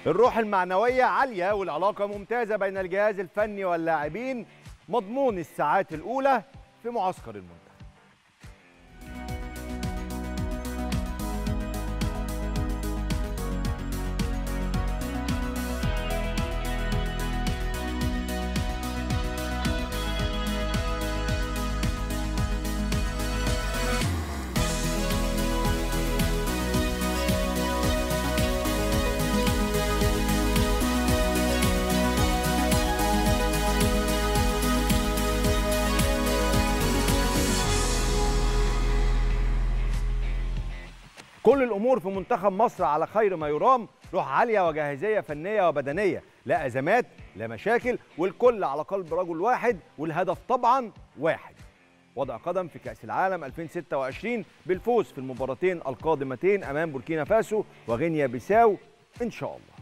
الروح المعنوية عالية والعلاقة ممتازة بين الجهاز الفني واللاعبين مضمون الساعات الأولى في معسكر المنتخب كل الامور في منتخب مصر على خير ما يرام روح عاليه وجاهزيه فنيه وبدنيه لا ازمات لا مشاكل والكل على قلب رجل واحد والهدف طبعا واحد وضع قدم في كاس العالم 2026 بالفوز في المباراتين القادمتين امام بوركينا فاسو وغينيا بيساو ان شاء الله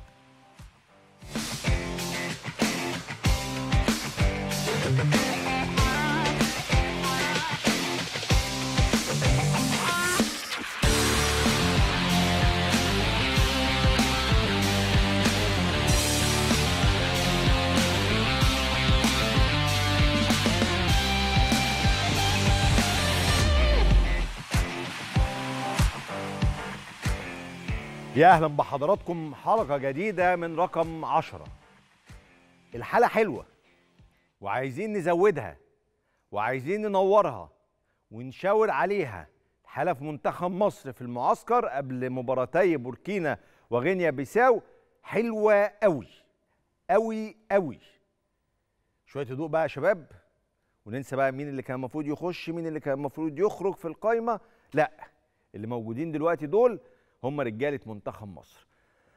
يا اهلا بحضراتكم حلقه جديده من رقم عشرة الحلقه حلوه وعايزين نزودها وعايزين ننورها ونشاور عليها الحاله في منتخب مصر في المعسكر قبل مباراتي بوركينا وغينيا بيساو حلوه قوي قوي قوي شويه هدوء بقى يا شباب وننسى بقى مين اللي كان المفروض يخش مين اللي كان المفروض يخرج في القايمه لا اللي موجودين دلوقتي دول هم رجاله منتخب مصر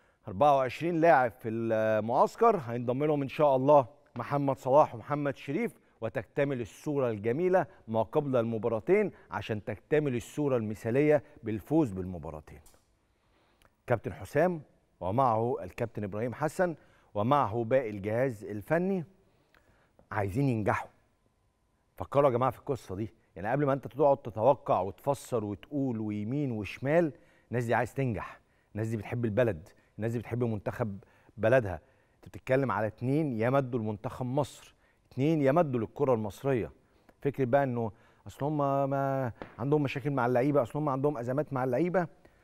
24 لاعب في المعسكر هينضم لهم ان شاء الله محمد صلاح ومحمد شريف وتكتمل الصوره الجميله ما قبل المباراتين عشان تكتمل الصوره المثاليه بالفوز بالمباراتين كابتن حسام ومعه الكابتن ابراهيم حسن ومعه باقي الجهاز الفني عايزين ينجحوا فكروا يا جماعه في القصه دي يعني قبل ما انت تقعد تتوقع وتفسر وتقول ويمين وشمال الناس دي عايز تنجح الناس دي بتحب البلد الناس دي بتحب منتخب بلدها انت بتتكلم على اتنين يمدوا لمنتخب مصر اتنين يمدوا للكره المصريه فكره بقى انه اصل هم ما عندهم مشاكل مع اللعيبه اصل هم عندهم ازمات مع اللعيبه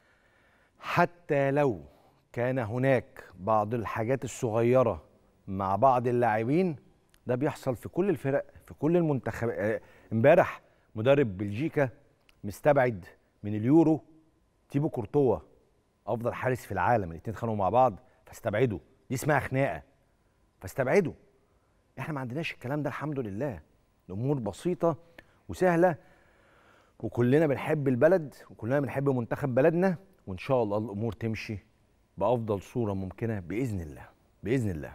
حتى لو كان هناك بعض الحاجات الصغيره مع بعض اللاعبين ده بيحصل في كل الفرق في كل المنتخب امبارح مدرب بلجيكا مستبعد من اليورو تيبو كورتوا افضل حارس في العالم الاثنين اتخانقوا مع بعض فاستبعدوا دي اسمها خناقه فاستبعدوا احنا ما عندناش الكلام ده الحمد لله الامور بسيطه وسهله وكلنا بنحب البلد وكلنا بنحب منتخب بلدنا وان شاء الله الامور تمشي بافضل صوره ممكنه باذن الله باذن الله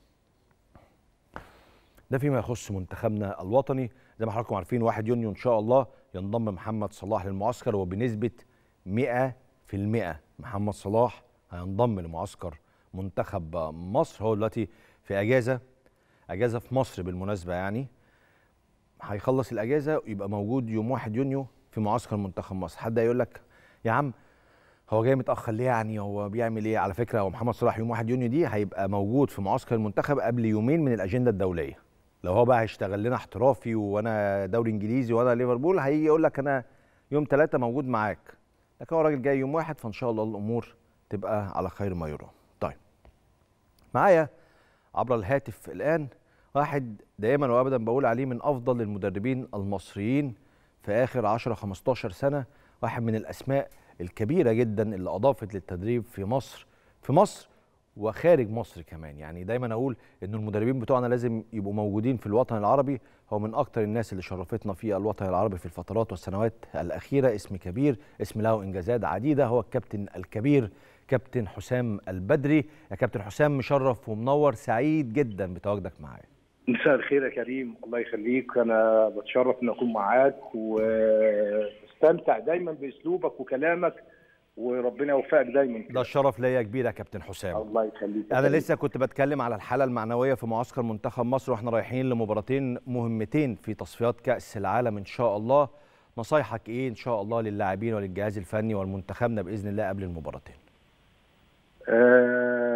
ده فيما يخص منتخبنا الوطني زي ما حضراتكم عارفين 1 يونيو ان شاء الله ينضم محمد صلاح للمعسكر وبنسبه 100% محمد صلاح هينضم لمعسكر منتخب مصر هو دلوقتي في اجازه اجازه في مصر بالمناسبه يعني هيخلص الاجازه ويبقى موجود يوم 1 يونيو في معسكر منتخب مصر حد هيقول لك يا عم هو جاي متاخر ليه يعني هو بيعمل ايه على فكره هو محمد صلاح يوم 1 يونيو دي هيبقى موجود في معسكر المنتخب قبل يومين من الاجنده الدوليه لو هو بقى هيشتغل لنا احترافي وانا دوري انجليزي وانا ليفربول هيجي يقول لك انا يوم ثلاثة موجود معاك لكن هو راجل جاي يوم واحد فان شاء الله الامور تبقى على خير ما يرام طيب معايا عبر الهاتف الان واحد دائما وابدا بقول عليه من افضل المدربين المصريين في اخر 10 15 سنه واحد من الاسماء الكبيره جدا اللي اضافت للتدريب في مصر في مصر وخارج مصر كمان يعني دايما اقول ان المدربين بتوعنا لازم يبقوا موجودين في الوطن العربي هو من اكتر الناس اللي شرفتنا في الوطن العربي في الفترات والسنوات الاخيره اسم كبير اسم له انجازات عديده هو الكابتن الكبير كابتن حسام البدري يا كابتن حسام مشرف ومنور سعيد جدا بتواجدك معايا مساء الخير يا كريم الله يخليك انا بتشرف ان اكون معاك واستمتع دايما باسلوبك وكلامك وربنا يوفقك دايما ده الشرف ليا كبير يا كابتن حسام الله يخليك انا لسه كنت بتكلم على الحاله المعنويه في معسكر منتخب مصر واحنا رايحين لمباراتين مهمتين في تصفيات كاس العالم ان شاء الله نصايحك ايه ان شاء الله للاعبين وللجهاز الفني والمنتخبنا باذن الله قبل المباراتين آه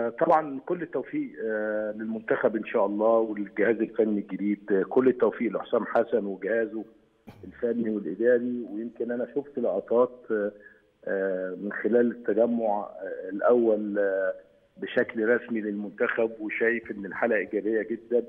آه، طبعا كل التوفيق آه، للمنتخب ان شاء الله والجهاز الفني الجديد آه، كل التوفيق لحسام حسن وجهازه الفني والاداري ويمكن انا شفت لقطات آه، آه، من خلال التجمع آه، الاول آه، بشكل رسمي للمنتخب وشايف ان الحلقه ايجابيه جدا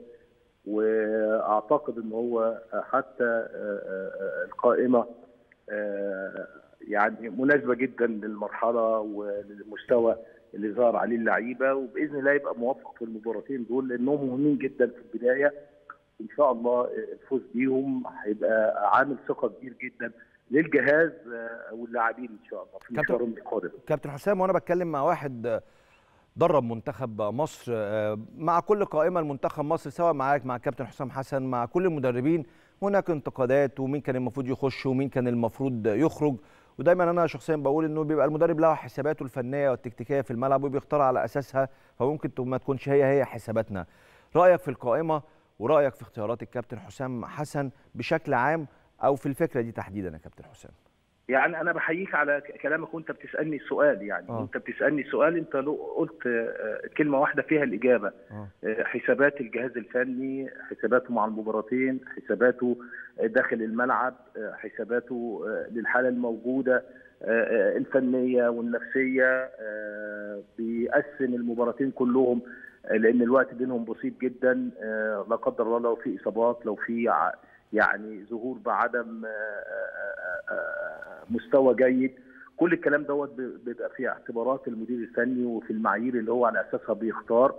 واعتقد ان هو حتى آه، آه، القائمه آه، يعني مناسبه جدا للمرحله وللمستوى اللي ظهر عليه اللعيبه وباذن الله يبقى موفق في المباراتين دول لانهم مهمين جدا في البدايه ان شاء الله الفوز بيهم هيبقى عامل ثقه كبير جدا للجهاز آه، واللاعبين ان شاء الله في كابتن- مشوارهم القادم كابتن حسام وانا بتكلم مع واحد آه، درب منتخب مصر آه، مع كل قائمه المنتخب مصر سواء معاك مع كابتن حسام حسن مع كل المدربين هناك انتقادات ومين كان المفروض يخش ومين كان المفروض يخرج ودايما انا شخصيا بقول انه بيبقى المدرب له حساباته الفنيه والتكتيكيه في الملعب وبيختار على اساسها فممكن ما تكونش هي هي حساباتنا رايك في القائمه ورايك في اختيارات الكابتن حسام حسن بشكل عام او في الفكره دي تحديدا يا كابتن حسام يعني انا بحييك على ك- كلامك وانت بتسالني سؤال يعني آه. وانت بتسالني سؤال انت لو قلت آه، كلمه واحده فيها الاجابه اه آه، حسابات الجهاز الفني حساباته مع المباراتين حساباته آه، داخل الملعب آه، حساباته آه، للحاله الموجوده آه، آه، الفنيه والنفسيه آه، بيقسم المباراتين كلهم آه، لان الوقت بينهم بسيط جدا آه، لا قدر الله لو في اصابات لو في ع- يعني ظهور بعدم آه، آه، آه، آه، مستوى جيد كل الكلام دوت ب- بيبقى في اعتبارات المدير الفني وفي المعايير اللي هو على اساسها بيختار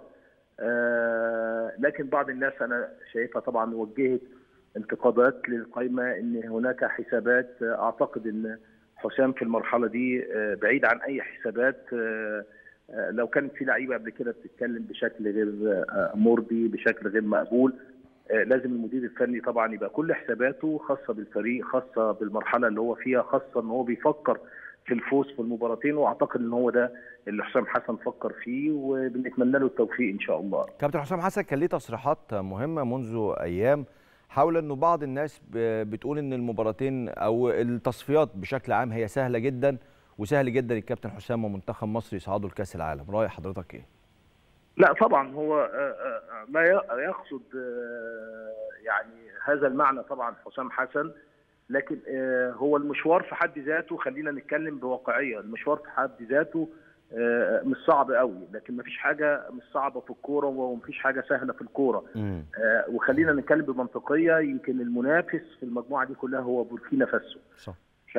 آه، لكن بعض الناس انا شايفها طبعا وجهت انتقادات للقائمه ان هناك حسابات آه، اعتقد ان حسام في المرحله دي آه، بعيد عن اي حسابات آه، آه، لو كانت في لعيبه قبل كده بتتكلم بشكل غير آه، مرضي بشكل غير مقبول آه، لازم المدير الفني طبعا يبقى كل حساباته خاصه بالفريق خاصه بالمرحله اللي هو فيها خاصه ان هو بيفكر في الفوز في المباراتين واعتقد ان هو ده اللي حسام حسن فكر فيه وبنتمنى له التوفيق ان شاء الله كابتن حسام حسن كان ليه تصريحات مهمه منذ ايام حول انه بعض الناس ب- بتقول ان المباراتين او التصفيات بشكل عام هي سهله جدا وسهل جدا الكابتن حسام ومنتخب مصر يصعدوا لكاس العالم راي حضرتك ايه لا طبعا هو آه، آه، آه، لا ي- يقصد آه، يعني هذا المعنى طبعا حسام حسن لكن آه، هو المشوار في حد ذاته خلينا نتكلم بواقعيه المشوار في حد ذاته آه، مش صعب قوي لكن مفيش حاجه مش صعبه في الكوره ومفيش حاجه سهله في الكوره امم آه، وخلينا نتكلم بمنطقيه يمكن المنافس في المجموعه دي كلها هو بوركينا فاسو صح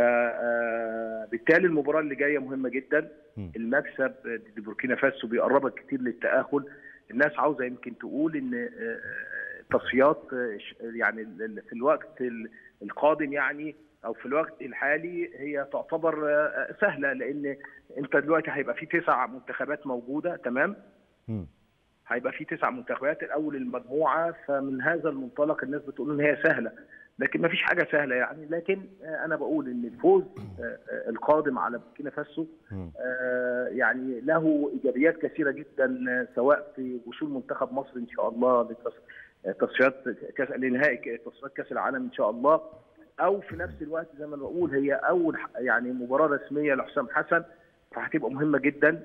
فبالتالي المباراه اللي جايه مهمه جدا مم. المكسب ضد بوركينا فاسو بيقربك كتير للتاهل الناس عاوزه يمكن تقول ان آه، تصفيات آه، ش- يعني ال- ال- في الوقت ال- القادم يعني او في الوقت الحالي هي تعتبر آه، سهله لان انت دلوقتي هيبقى في تسع منتخبات موجوده تمام مم. هيبقى في تسع منتخبات الاول المجموعه فمن هذا المنطلق الناس بتقول ان هي سهله لكن ما فيش حاجه سهله يعني لكن آه، انا بقول ان الفوز آه، آه، القادم على بوركينا فاسو مم. آه، يعني له ايجابيات كثيره جدا آه، سواء في وصول منتخب مصر ان شاء الله لتص- آه، تصفيات كاس لنهائي ك- تصفيات كاس العالم ان شاء الله او في نفس الوقت زي ما أنا بقول هي اول ح- يعني مباراه رسميه لحسام حسن فهتبقى مهمه جدا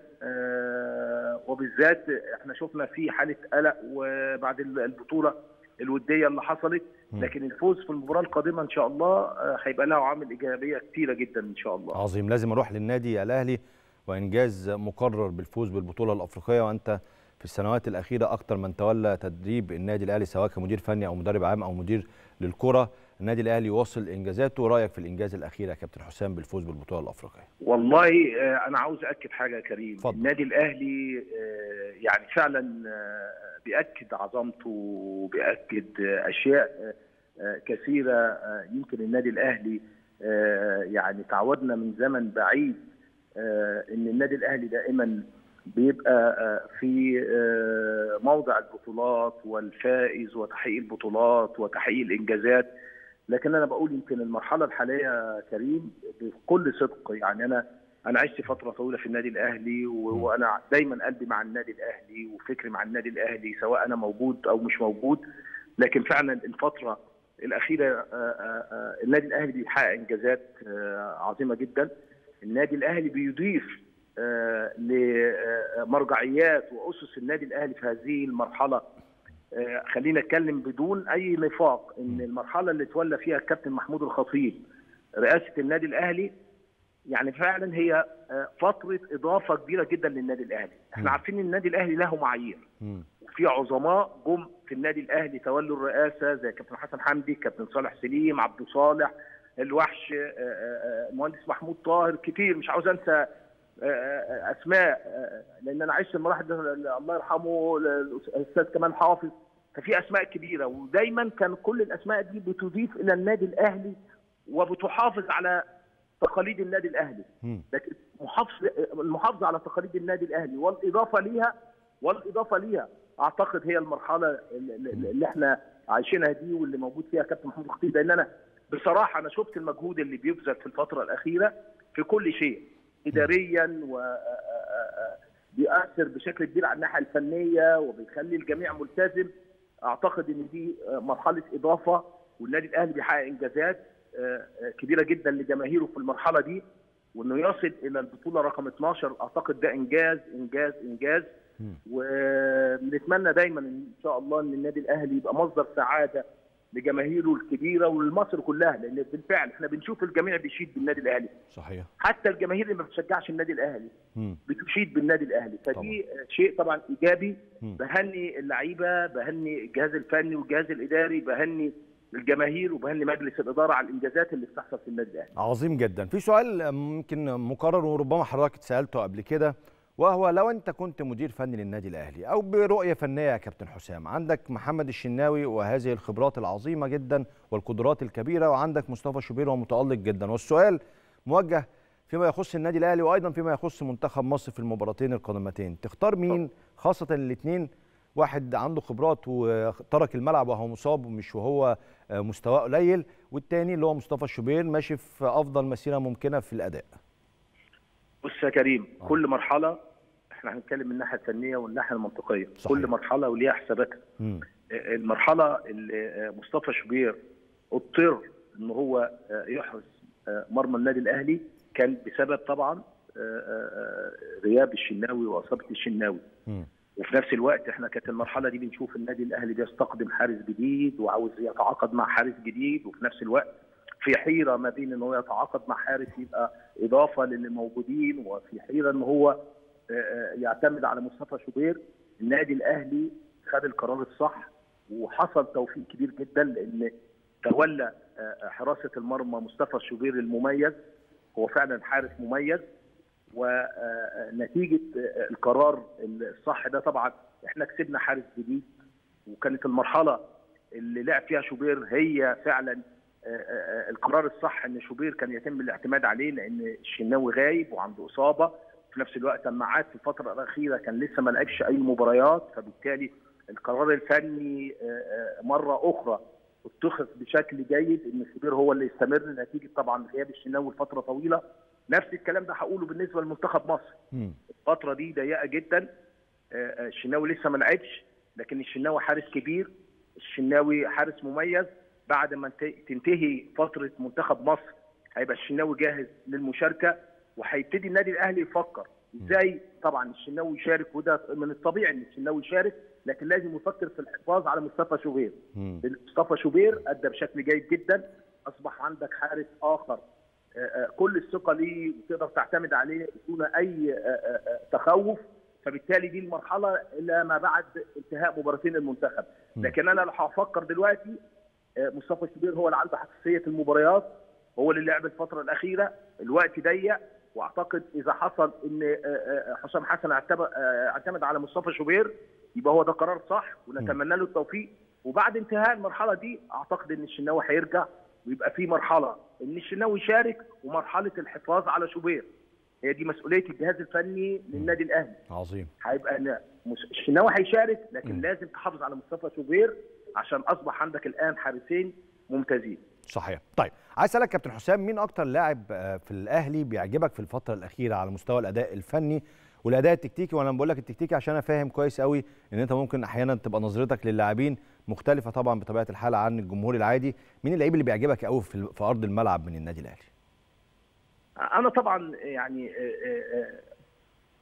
آه، وبالذات احنا شفنا في حاله قلق وبعد ال- البطوله الوديه اللي حصلت مم. لكن الفوز في المباراه القادمه ان شاء الله آه، هيبقى له عامل ايجابيه كثيره جدا ان شاء الله عظيم لازم اروح للنادي الاهلي وانجاز مقرر بالفوز بالبطوله الافريقيه وانت في السنوات الاخيره اكثر من تولى تدريب النادي الاهلي سواء كمدير فني او مدرب عام او مدير للكره النادي الاهلي واصل انجازاته رايك في الانجاز الاخير يا كابتن حسام بالفوز بالبطوله الافريقيه والله آه، انا عاوز اكد حاجه يا كريم اتفضل. النادي الاهلي آه، يعني فعلا آه، بياكد عظمته وبياكد آه، اشياء آه، آه، كثيره آه، يمكن النادي الاهلي آه، يعني تعودنا من زمن بعيد آه، ان النادي الاهلي دائما بيبقى آه، في آه، موضع البطولات والفائز وتحقيق البطولات وتحقيق الانجازات لكن انا بقول يمكن المرحله الحاليه يا كريم بكل صدق يعني انا انا عشت فتره طويله في النادي الاهلي و- وانا دايما قلبي مع النادي الاهلي وفكري مع النادي الاهلي سواء انا موجود او مش موجود لكن فعلا الفتره الاخيره آه، آه، آه، النادي الاهلي بيحقق انجازات آه، عظيمه جدا النادي الاهلي بيضيف آه، لمرجعيات واسس النادي الاهلي في هذه المرحله آه، خلينا اتكلم بدون اي نفاق ان المرحله اللي تولى فيها الكابتن محمود الخطيب رئاسه النادي الاهلي يعني فعلا هي آه، فتره اضافه كبيره جدا للنادي الاهلي احنا عارفين ان النادي الاهلي له معايير مم. وفي عظماء جم في النادي الاهلي تولوا الرئاسه زي كابتن حسن حمدي كابتن صالح سليم عبد صالح الوحش آه، آه، آه، المهندس محمود طاهر كتير مش عاوز انسى آه، آه، اسماء آه، لان انا عشت المراحل ده الله يرحمه الاستاذ كمال حافظ ففي اسماء كبيره ودايما كان كل الاسماء دي بتضيف الى النادي الاهلي وبتحافظ على تقاليد النادي الاهلي مم. لكن محافظه المحافظه على تقاليد النادي الاهلي والاضافه ليها والاضافه ليها اعتقد هي المرحله اللي اللي احنا عايشينها دي واللي موجود فيها كابتن محمود الخطيب لان انا بصراحه انا شفت المجهود اللي بيبذل في الفتره الاخيره في كل شيء اداريا و بيأثر بشكل كبير على الناحيه الفنيه وبيخلي الجميع ملتزم اعتقد ان دي مرحله اضافه والنادي الاهلي بيحقق انجازات كبيره جدا لجماهيره في المرحله دي وانه يصل الى البطوله رقم 12 اعتقد ده انجاز انجاز انجاز مم. ونتمنى دايما ان شاء الله ان النادي الاهلي يبقى مصدر سعاده لجماهيره الكبيره ولمصر كلها لان بالفعل احنا بنشوف الجميع بيشيد بالنادي الاهلي صحيح حتى الجماهير اللي ما بتشجعش النادي الاهلي مم. بتشيد بالنادي الاهلي فدي شيء طبعا ايجابي مم. بهني اللعيبه بهني الجهاز الفني والجهاز الاداري بهني الجماهير وبهني مجلس الاداره على الانجازات اللي بتحصل في النادي الاهلي عظيم جدا في سؤال ممكن مكرر وربما حضرتك اتسالته قبل كده وهو لو انت كنت مدير فني للنادي الاهلي او برؤيه فنيه يا كابتن حسام عندك محمد الشناوي وهذه الخبرات العظيمه جدا والقدرات الكبيره وعندك مصطفى شوبير ومتالق جدا والسؤال موجه فيما يخص النادي الاهلي وايضا فيما يخص منتخب مصر في المباراتين القادمتين تختار مين خاصه الاثنين واحد عنده خبرات وترك الملعب وهو مصاب ومش وهو آه، مستواه قليل والتاني اللي هو مصطفى شوبير ماشي في افضل مسيره ممكنه في الاداء بص يا كريم آه. كل مرحله احنا هنتكلم من الناحيه الفنيه والناحيه المنطقيه صحيح. كل مرحله وليها حساباتها مم. المرحله اللي مصطفى شوبير اضطر ان هو يحرس مرمى النادي الاهلي كان بسبب طبعا غياب الشناوي واصابه الشناوي مم. وفي نفس الوقت احنا كانت المرحله دي بنشوف النادي الاهلي بيستقدم حارس جديد وعاوز يتعاقد مع حارس جديد وفي نفس الوقت في حيره ما بين ان هو يتعاقد مع حارس يبقى اضافه للي موجودين وفي حيره ان هو آه، آه، يعتمد على مصطفى شوبير النادي الاهلي خد القرار الصح وحصل توفيق كبير جدا لان تولى آه، حراسه المرمى مصطفى شوبير المميز هو فعلا حارس مميز ونتيجه القرار الصح ده طبعا احنا كسبنا حارس جديد وكانت المرحله اللي لعب فيها شوبير هي فعلا آه، آه، القرار الصح ان شوبير كان يتم الاعتماد عليه لان الشناوي غايب وعنده اصابه في نفس الوقت لما عاد في الفتره الاخيره كان لسه ما لعبش اي مباريات فبالتالي القرار الفني آه، آه، مره اخرى اتخذ بشكل جيد ان شوبير هو اللي يستمر نتيجه طبعا غياب الشناوي لفتره طويله نفس الكلام ده هقوله بالنسبه لمنتخب مصر مم. الفتره دي ضيقه جدا آه، آه، الشناوي لسه ما لعبش لكن الشناوي حارس كبير الشناوي حارس مميز بعد ما انت- تنتهي فتره منتخب مصر هيبقى الشناوي جاهز للمشاركه وهيبتدي النادي الاهلي يفكر ازاي طبعا الشناوي يشارك وده من الطبيعي ان الشناوي يشارك لكن لازم يفكر في الحفاظ على مصطفى شوبير مم. مصطفى شوبير ادى بشكل جيد جدا اصبح عندك حارس اخر آه، آه، كل الثقه ليه وتقدر تعتمد عليه دون اي آه، آه، آه، تخوف فبالتالي دي المرحله الى ما بعد انتهاء مباراتين المنتخب م. لكن انا لو هفكر دلوقتي آه، مصطفى شوبير هو اللي عنده حساسيه المباريات هو اللي لعب الفتره الاخيره الوقت ضيق واعتقد اذا حصل ان آه، آه، حسام حسن اعتب- آه، اعتمد على مصطفى شوبير يبقى هو ده قرار صح ونتمنى له التوفيق وبعد انتهاء المرحله دي اعتقد ان الشناوي هيرجع ويبقى في مرحله ان الشناوي يشارك ومرحله الحفاظ على شوبير هي دي مسؤوليه الجهاز الفني للنادي الاهلي عظيم هيبقى إن مس- الشناوي هيشارك لكن مم. لازم تحافظ على مصطفى شوبير عشان اصبح عندك الان حارسين ممتازين صحيح طيب عايز اسالك كابتن حسام مين اكتر لاعب آه، في الاهلي بيعجبك في الفتره الاخيره على مستوى الاداء الفني والاداء التكتيكي وانا بقول لك التكتيكي عشان انا فاهم كويس قوي ان انت ممكن احيانا تبقى نظرتك للاعبين مختلفه طبعا بطبيعه الحال عن الجمهور العادي مين اللعيب اللي بيعجبك قوي في ال- في ارض الملعب من النادي الاهلي انا طبعا يعني آه، آه،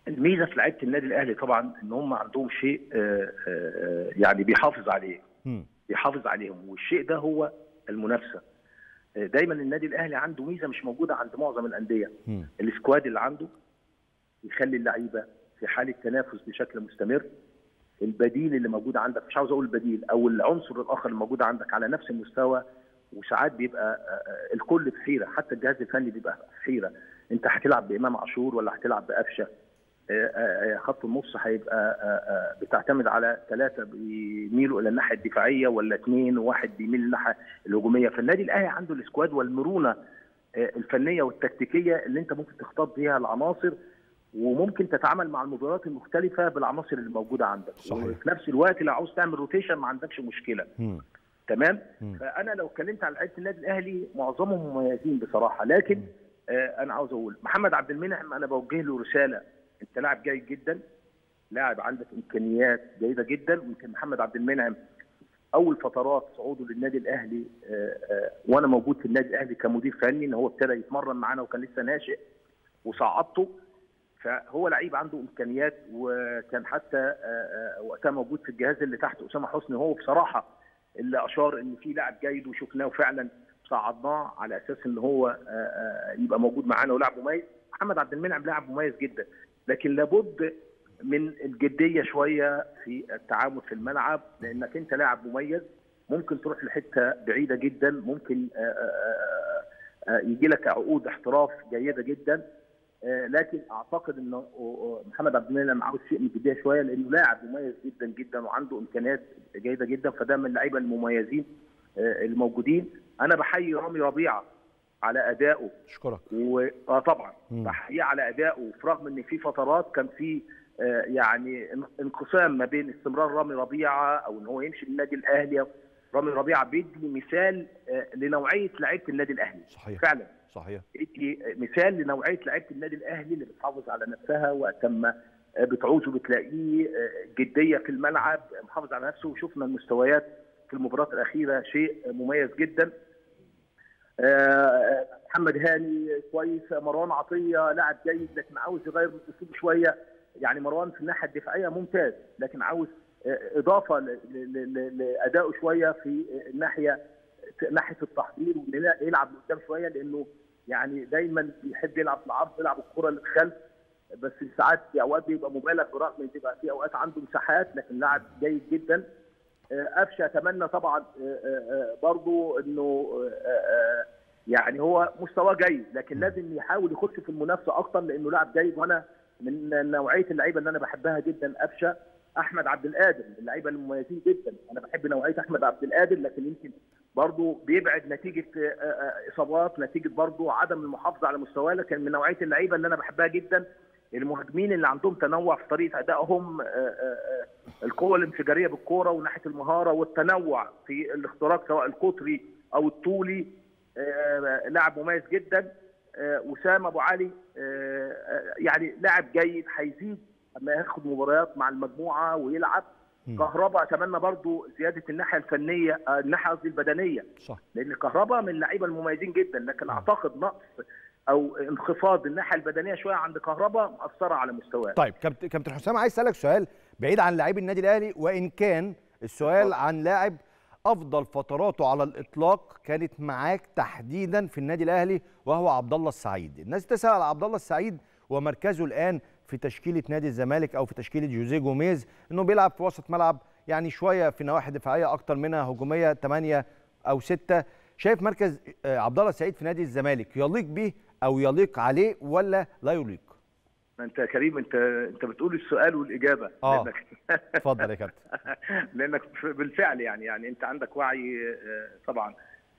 الميزه في لعيبه النادي الاهلي طبعا ان هم عندهم شيء آه، آه، يعني بيحافظ عليه مم. بيحافظ عليهم والشيء ده هو المنافسه آه، دايما النادي الاهلي عنده ميزه مش موجوده عند معظم الانديه مم. السكواد اللي عنده يخلي اللعيبه في حاله تنافس بشكل مستمر البديل اللي موجود عندك مش عاوز اقول البديل او العنصر الاخر اللي موجود عندك على نفس المستوى وساعات بيبقى آه، آه، الكل في حيره حتى الجهاز الفني بيبقى في حيره انت هتلعب بامام عاشور ولا هتلعب بقفشه آه، آه، آه، خط النص هيبقى آه، آه، بتعتمد على ثلاثه بيميلوا الى الناحيه الدفاعيه ولا اثنين وواحد بيميل للناحيه الهجوميه فالنادي الاهلي عنده السكواد والمرونه آه، الفنيه والتكتيكيه اللي انت ممكن تختار بيها العناصر وممكن تتعامل مع المباريات المختلفه بالعناصر اللي موجوده عندك صحيح. وفي نفس الوقت لو عاوز تعمل روتيشن ما عندكش مشكله مم. تمام مم. فانا لو اتكلمت على لعيبه النادي الاهلي معظمهم مميزين بصراحه لكن آه انا عاوز اقول محمد عبد المنعم انا بوجه له رساله انت لاعب جيد جدا لاعب عندك امكانيات جيده جدا ويمكن محمد عبد المنعم اول فترات صعوده للنادي الاهلي آه آه وانا موجود في النادي الاهلي كمدير فني ان هو ابتدى يتمرن معانا وكان لسه ناشئ وصعدته فهو لعيب عنده امكانيات وكان حتى آه، آه، وقتها موجود في الجهاز اللي تحت اسامه حسني هو بصراحه اللي اشار ان في لاعب جيد وشفناه فعلا صعدناه على اساس ان هو آه، آه، يبقى موجود معانا ولاعب مميز محمد عبد المنعم لاعب مميز جدا لكن لابد من الجديه شويه في التعامل في الملعب لانك انت لاعب مميز ممكن تروح لحته بعيده جدا ممكن آه، آه، آه، يجي لك عقود احتراف جيده جدا آه، لكن اعتقد انه آه، محمد عبد المنعم عاوز شيء من البدايه شويه لانه لاعب مميز جدا جدا وعنده امكانيات جيده جدا فده من اللعيبه المميزين آه، الموجودين انا بحيي رامي ربيعه على ادائه اشكرك و... اه طبعا مم. بحييه على ادائه رغم ان في فترات كان في آه، يعني ان- انقسام ما بين استمرار رامي ربيعه او ان هو يمشي للنادي الاهلي رامي ربيعه بيدي مثال آه، لنوعيه لعيبه النادي الاهلي صحيح فعلا صحيح بيدي مثال لنوعيه لعيبه النادي الاهلي اللي بتحافظ على نفسها وقت ما بتعوزه بتلاقيه جديه في الملعب محافظ على نفسه وشفنا المستويات في المباراه الاخيره شيء مميز جدا آه، محمد هاني كويس مروان عطيه لاعب جيد لكن عاوز يغير من اسلوبه شويه يعني مروان في الناحيه الدفاعيه ممتاز لكن عاوز آه، اضافه ل- ل- ل- لادائه شويه في الناحيه ناحيه التحضير وإنه يلعب لقدام شويه لانه يعني دايما بيحب يلعب في العرض يلعب الكره للخلف بس ساعات في اوقات بيبقى مبالغ برغم ان تبقى في اوقات عنده مساحات لكن لاعب جيد جدا آه، قفشه اتمنى طبعا آه، آه، آه، برضو انه آه، آه، يعني هو مستواه جيد لكن لازم يحاول يخش في المنافسه اكتر لانه لاعب جيد وانا من نوعيه اللعيبه اللي انا بحبها جدا قفشه احمد عبد القادر من اللعيبه المميزين جدا انا بحب نوعيه احمد عبد القادر لكن يمكن برضه بيبعد نتيجه آه، آه، اصابات نتيجه برضه عدم المحافظه على مستواه لكن من نوعيه اللعيبه اللي انا بحبها جدا المهاجمين اللي عندهم تنوع في طريقه ادائهم آه، آه، آه، القوه الانفجاريه بالكوره وناحيه المهاره والتنوع في الاختراق سواء القطري او الطولي آه، لاعب مميز جدا آه، وسام ابو علي آه، آه، يعني لاعب جيد هيزيد اما ياخد مباريات مع المجموعه ويلعب مم. كهرباء اتمنى برضو زياده الناحيه الفنيه آه، الناحيه قصدي البدنيه صح لان كهرباء من اللعيبه المميزين جدا لكن اعتقد نقص او انخفاض الناحيه البدنيه شويه عند كهرباء مأثره على مستواه طيب كابتن كابتن حسام عايز اسالك سؤال بعيد عن لاعبي النادي الاهلي وان كان السؤال عن لاعب افضل فتراته على الاطلاق كانت معاك تحديدا في النادي الاهلي وهو عبد الله السعيد الناس تسال على عبد الله السعيد ومركزه الان في تشكيله نادي الزمالك او في تشكيله جوزيه جوميز انه بيلعب في وسط ملعب يعني شويه في نواحي دفاعيه اكتر منها هجوميه 8 او 6 شايف مركز آه، عبد الله السعيد في نادي الزمالك يليق به او يليق عليه ولا لا يليق ما انت يا كريم انت انت بتقول السؤال والاجابه آه. لانك اتفضل يا كابتن لانك بالفعل يعني يعني انت عندك وعي آه، طبعا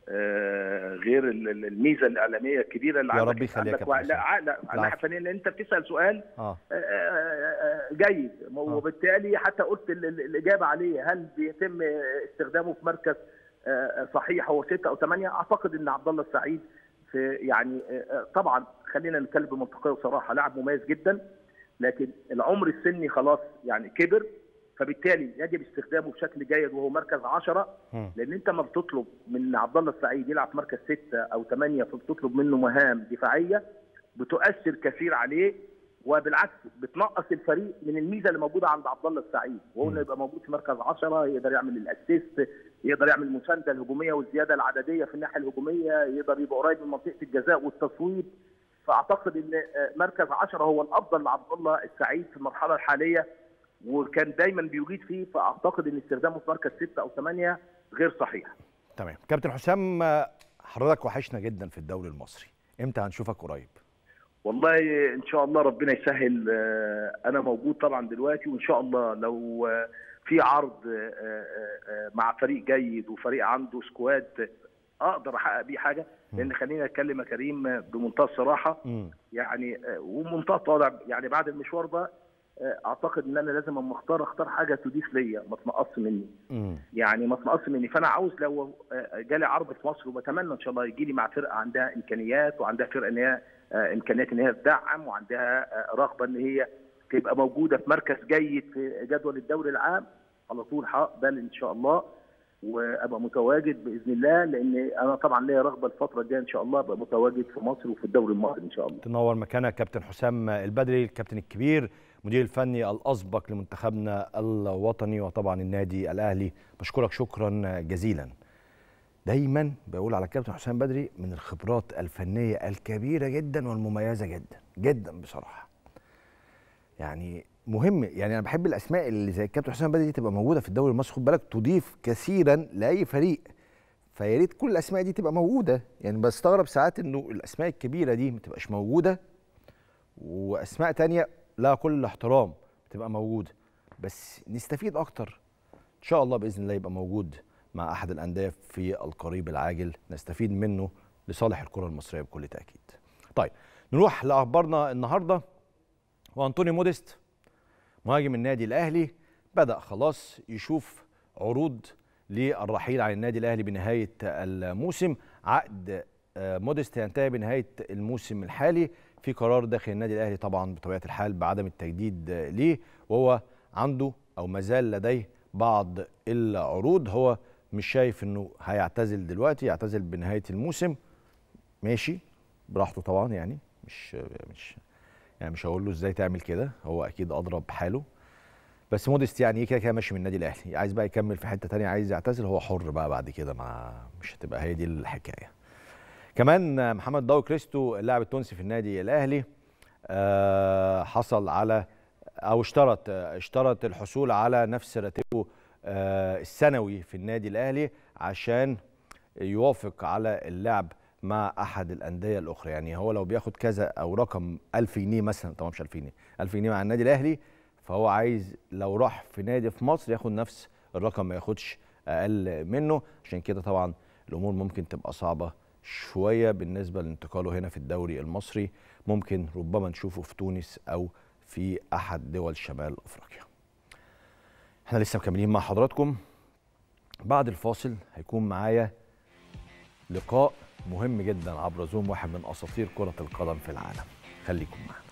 آه، غير ال- ال- الميزه الاعلاميه الكبيره اللي يا عندك رب يخليك يا عندك كابتن وعي لا حسام. ع- لا على العفو. الناحيه الفنيه لان انت بتسال سؤال اه آه، آه، جيد وبالتالي حتى قلت ال- ال- الاجابه عليه هل بيتم استخدامه في مركز آه، صحيح هو ستة او ثمانية اعتقد ان عبد الله السعيد في يعني آه، طبعا خلينا نتكلم بمنطقيه وصراحه لاعب مميز جدا لكن العمر السني خلاص يعني كبر فبالتالي يجب استخدامه بشكل جيد وهو مركز عشرة مم. لان انت ما بتطلب من عبد الله السعيد يلعب في مركز ستة او ثمانية فبتطلب منه مهام دفاعيه بتؤثر كثير عليه وبالعكس بتنقص الفريق من الميزه اللي موجوده عند عبد الله السعيد وهو انه يبقى موجود في مركز 10 يقدر يعمل الاسيست يقدر يعمل المسانده الهجوميه والزياده العدديه في الناحيه الهجوميه يقدر يبقى قريب من منطقه الجزاء والتصويب فاعتقد ان مركز 10 هو الافضل لعبد الله السعيد في المرحله الحاليه وكان دايما بيجيد فيه فاعتقد ان استخدامه في مركز 6 او 8 غير صحيح. تمام كابتن حسام حضرتك وحشنا جدا في الدوري المصري امتى هنشوفك قريب؟ والله ان شاء الله ربنا يسهل انا موجود طبعا دلوقتي وان شاء الله لو في عرض مع فريق جيد وفريق عنده سكواد اقدر احقق بيه حاجه لان خلينا نتكلم يا كريم بمنتهى الصراحه يعني ومنتهى التواضع يعني بعد المشوار ده اعتقد ان انا لازم اما اختار اختار حاجه تضيف ليا ما تنقصش مني يعني ما تنقصش مني فانا عاوز لو جالي عرض في مصر وبتمنى ان شاء الله يجي لي مع فرقه عندها امكانيات وعندها فرقه ان هي امكانيات ان هي تدعم وعندها رغبه ان هي تبقى موجوده في مركز جيد في جدول الدوري العام على طول هقبل ان شاء الله وابقى متواجد باذن الله لان انا طبعا ليا رغبه الفتره الجايه ان شاء الله ابقى متواجد في مصر وفي الدوري المصري ان شاء الله. تنور مكانك كابتن حسام البدري الكابتن الكبير مدير الفني الاسبق لمنتخبنا الوطني وطبعا النادي الاهلي بشكرك شكرا جزيلا. دايما بقول على الكابتن حسام بدري من الخبرات الفنيه الكبيره جدا والمميزه جدا جدا بصراحه. يعني مهم يعني انا بحب الاسماء اللي زي الكابتن حسام بدري دي تبقى موجوده في الدوري المصري خد بالك تضيف كثيرا لاي فريق فيا ريت كل الاسماء دي تبقى موجوده يعني بستغرب ساعات انه الاسماء الكبيره دي ما تبقاش موجوده واسماء تانية لها كل الاحترام تبقى موجوده بس نستفيد اكتر ان شاء الله باذن الله يبقى موجود مع احد الانديه في القريب العاجل نستفيد منه لصالح الكره المصريه بكل تاكيد طيب نروح لاخبارنا النهارده وانطوني موديست مهاجم النادي الاهلي بدا خلاص يشوف عروض للرحيل عن النادي الاهلي بنهايه الموسم عقد موديست ينتهي بنهايه الموسم الحالي في قرار داخل النادي الاهلي طبعا بطبيعه الحال بعدم التجديد ليه وهو عنده او مازال لديه بعض العروض هو مش شايف انه هيعتزل دلوقتي يعتزل بنهايه الموسم ماشي براحته طبعا يعني مش مش يعني مش هقول له ازاي تعمل كده هو اكيد ادرى بحاله بس موديست يعني كده كده ماشي من النادي الاهلي عايز بقى يكمل في حته تانية عايز يعتزل هو حر بقى بعد كده مع مش هتبقى هي دي الحكايه كمان محمد ضاو كريستو اللاعب التونسي في النادي الاهلي آه حصل على او اشترط اشترط الحصول على نفس راتبه آه السنوي في النادي الاهلي عشان يوافق على اللعب مع احد الانديه الاخرى يعني هو لو بياخد كذا او رقم 1000 جنيه مثلا طبعا مش 2000 جنيه 1000 جنيه مع النادي الاهلي فهو عايز لو راح في نادي في مصر ياخد نفس الرقم ما ياخدش اقل منه عشان كده طبعا الامور ممكن تبقى صعبه شويه بالنسبه لانتقاله هنا في الدوري المصري ممكن ربما نشوفه في تونس او في احد دول شمال افريقيا احنا لسه مكملين مع حضراتكم بعد الفاصل هيكون معايا لقاء مهم جدا عبر زوم واحد من اساطير كره القدم في العالم خليكم معنا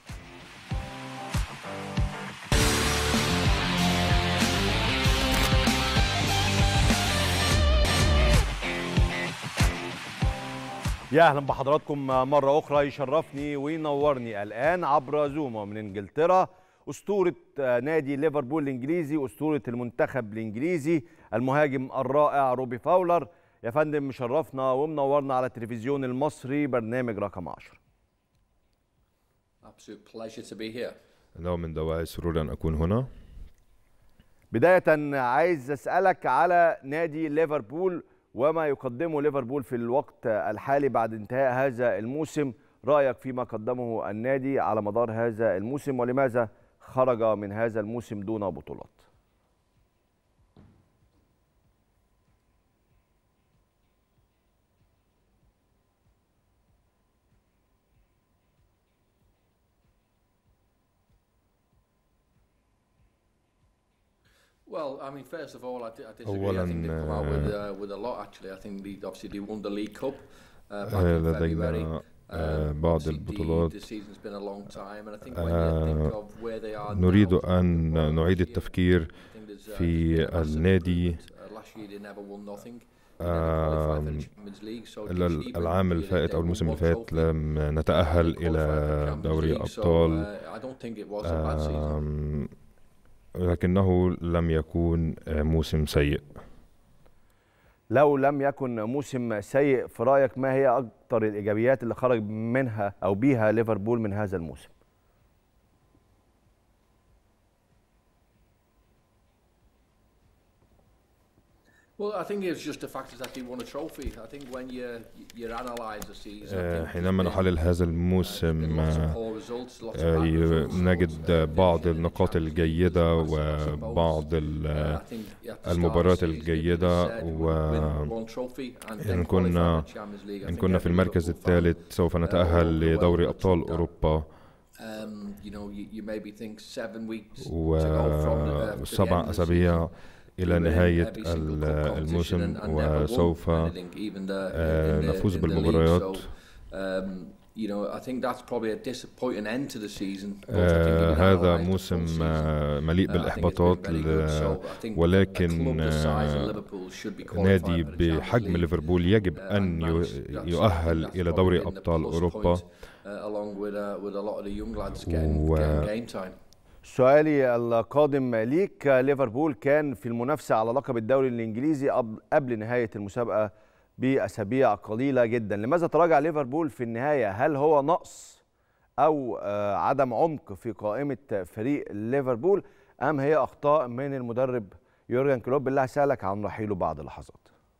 يا اهلا بحضراتكم مره اخرى يشرفني وينورني الان عبر زوم ومن انجلترا اسطوره نادي ليفربول الانجليزي اسطوره المنتخب الانجليزي المهاجم الرائع روبي فاولر يا فندم مشرفنا ومنورنا على التلفزيون المصري برنامج رقم 10 Absolute pleasure to be here. له من دواعي سرور أن أكون هنا بدايه عايز اسالك على نادي ليفربول وما يقدمه ليفربول في الوقت الحالي بعد انتهاء هذا الموسم رايك فيما قدمه النادي على مدار هذا الموسم ولماذا خرج من هذا الموسم دون بطولات Well, I mean, first of all, I, di- I disagree. I think they've come out with, uh, with a lot, actually. I think they obviously they won the League Cup uh, back in February. لدينا آه، بعض Obviously, the, البطولات the season's been a long time, and I think when you think of where they are نريد now, أن well, نعيد this year, التفكير I think there's, uh, في been a massive النادي improvement. Uh, last year they never won nothing. آم، إلى العام الفائت أو الموسم اللي فات لم نتأهل إلى دوري أبطال آم، لكنه لم يكون آه، موسم سيء لو لم يكن موسم سيء في رايك ما هي اكتر الايجابيات اللي خرج منها او بيها ليفربول من هذا الموسم Well, I think it's just the fact that they won a trophy. I think when you you analyze the season, I آه، think حينما there's been- نحلل هذا there's been الموسم lots of آه، poor results, lots of آه، bad ي- results, lots of نجد results, بعض uh, النقاط Champions League, الجيدة lots of both. وبعض ال- Uh, I think at the start of the المباريات season, الجيدة it was said we و would win one trophy and إن then كنا qualify for the Champions League. I إن think كنا في every المركز Liverpool fan, الثالث سوف نتأهل uh, لدوري will أبطال achieve that. أوروبا Um, you know, you, you maybe think seven weeks to go from the, uh, to the end وسبع of the أسابيع season. إلى to win نهاية every single ال- cup competition الموسم and- and never won وسوف anything, even the- آه، in the- نفوز in the league. بالمباريات. So, um, you know, I think that's probably a disappointing end to the season. but I think آه، if you هذا analyse the full موسم season, آه، مليء uh, I think it's been بالإحباطات very good. ل- So I think a ولكن club the size of آه، Liverpool should be qualified نادي for the Champions بحجم League. ليفربول يجب Uh, أن and ي- manage- that's- I think يؤهل that's إلى probably دوري been the أبطال plus أوروبا point, uh, along with uh, with a lot of the young lads getting, و- getting game time. سؤالي القادم ليك ليفربول كان في المنافسة على لقب الدوري الإنجليزي قبل- قبل نهاية المسابقة بأسابيع قليلة جدا لماذا تراجع ليفربول في النهاية هل هو نقص أو آه، عدم عمق في قائمة فريق ليفربول أم هي أخطاء من المدرب يورجن كلوب اللي هسألك عن رحيله بعد لحظات